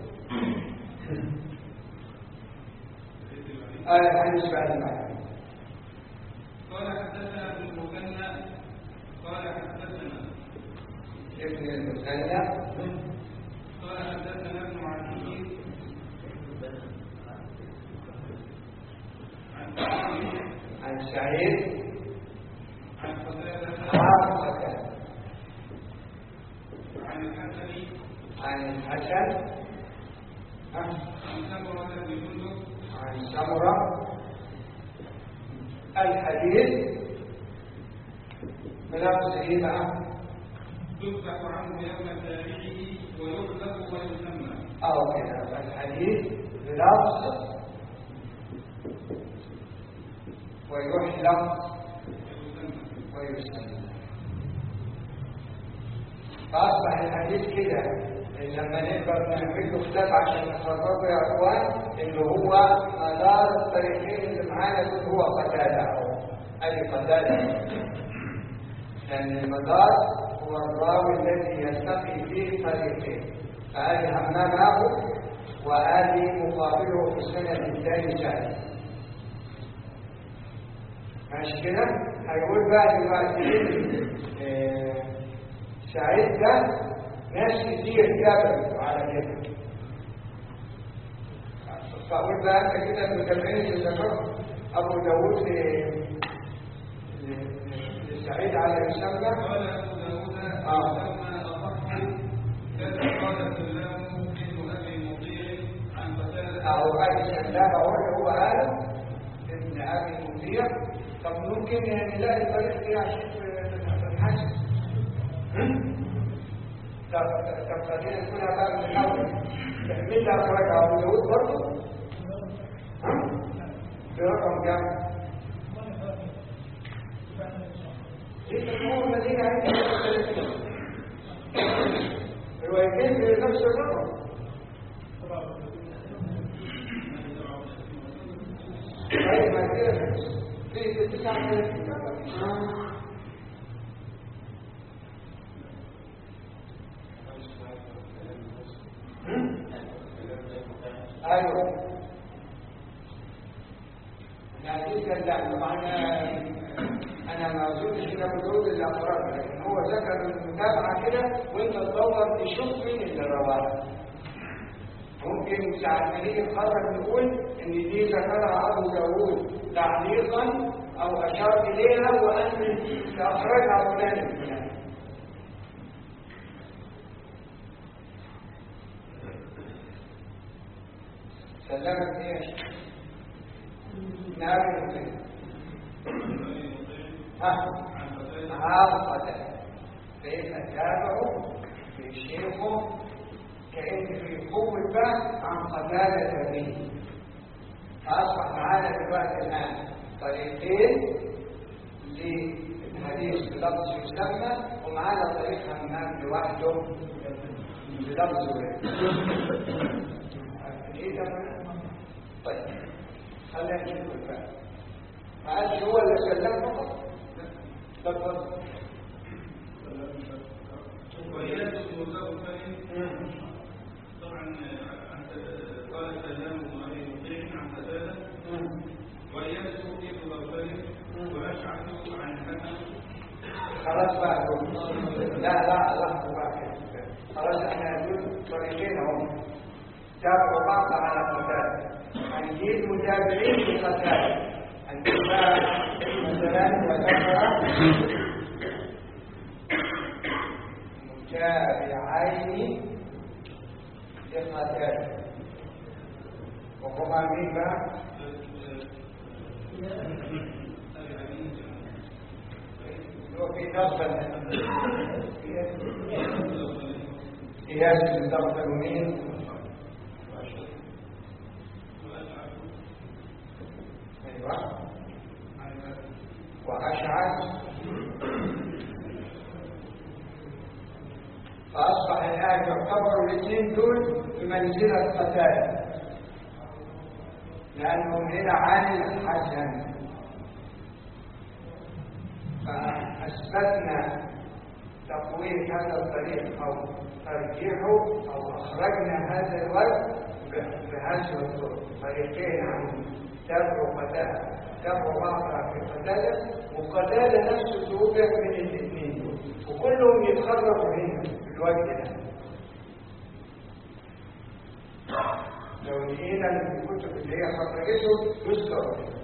آه الحديث بعد ما قال حدثنا ابن المثنى قال حدثنا ابن المثنى قال حدثنا ابن عتيق عن سعيد عن سعيد عن قتادة عن قتاده عن الحسن عن الحسن آه، عن سمرة بن جندب عن سمره الحديث بلفظ ايه بقى؟ يفتح عنه يوم تابعه ويحلف ويسمى أو كده الحديث بلفظ ويحلق ويسمى ويسمى فأصبح الحديث كده لما نقدر نعمل له كتاب عشان نخرجه يا اخوان اللي هو مدار الطريقين اللي معانا دول هو قتاده اهو ادي قتاده لان المدار هو الراوي الذي يلتقي فيه طريقين فادي همامه وادي مقابله في السنه الثاني سعيد ماشي كده هيقول بقى دلوقتي آه، سعيد ده ناس كتير كتبوا على كده فأقول بقى أنت كده المتابعين اللي ذكرهم أبو داوود ل- ل- لسعيد على يسمى قال أبو داود آه. لما أصح كذا قال سلام ابن أبي مطيع عن قتادة أو أبي سلام أو اللي هو آدم ابن أبي مطيع طب ممكن يعني نلاقي طريق دي عشان في في الحج هم؟ طب طب خلينا نقولها بقى من الأول مين اللي أخرجها أبو داوود برضه؟ ها؟ برقم كام؟ ليس الأمور الذين عندهم روايتين بنفس الرقم طيب ما كده في تسعة ايوه الحديث كان طبعا انا ما اظنش ان ابو داود اللي اخرجها لكن هو ذكر المتابعه كده وانت تدور تشوف مين اللي رواها ممكن ساعة ما نيجي نقرر نقول ان دي ذكرها ابو داود تعليقا او اشار اليها وان اللي اخرجها فلان الفلاني سلمت ايش؟ نعم ها عاقة فإن تابعوا في شيخه كأن في قوة بقى عن قتالة به فأصبح معانا دلوقتي الآن طريقين للحديث بلفظ يسمى ومعانا طريق همام لوحده بلفظ ايه ده طيب خلينا نشوف الفرق ما قالش هو اللي سلم فقط لا تفضل وإياس بن زوفر طبعا قال سلام بن أبي لا لا لحظة واحدة خلاص احنا دول طريقين هم تابعوا بعض على قتال هنجيب متابعين لقتال هنجيب بقى مثلا وذكر متابعين لقتال وهما مين بقى؟ هو في دخل قياس الدخل مين؟ ايوه واشعث فاصبح الان يعتبر الاثنين دول بمنزله قتال لانهم هنا عن الحسن فاثبتنا تقويم هذا الطريق او ترجيحه او اخرجنا هذا الوزن بهذه الطرق طريقين عن تبع قتاله تبع بعضها في قتاله وقتاله نفسه توجد من الاثنين دول وكلهم يتخرجوا هنا في الوجه ده لو لقينا الكتب اللي هي خرجته يذكر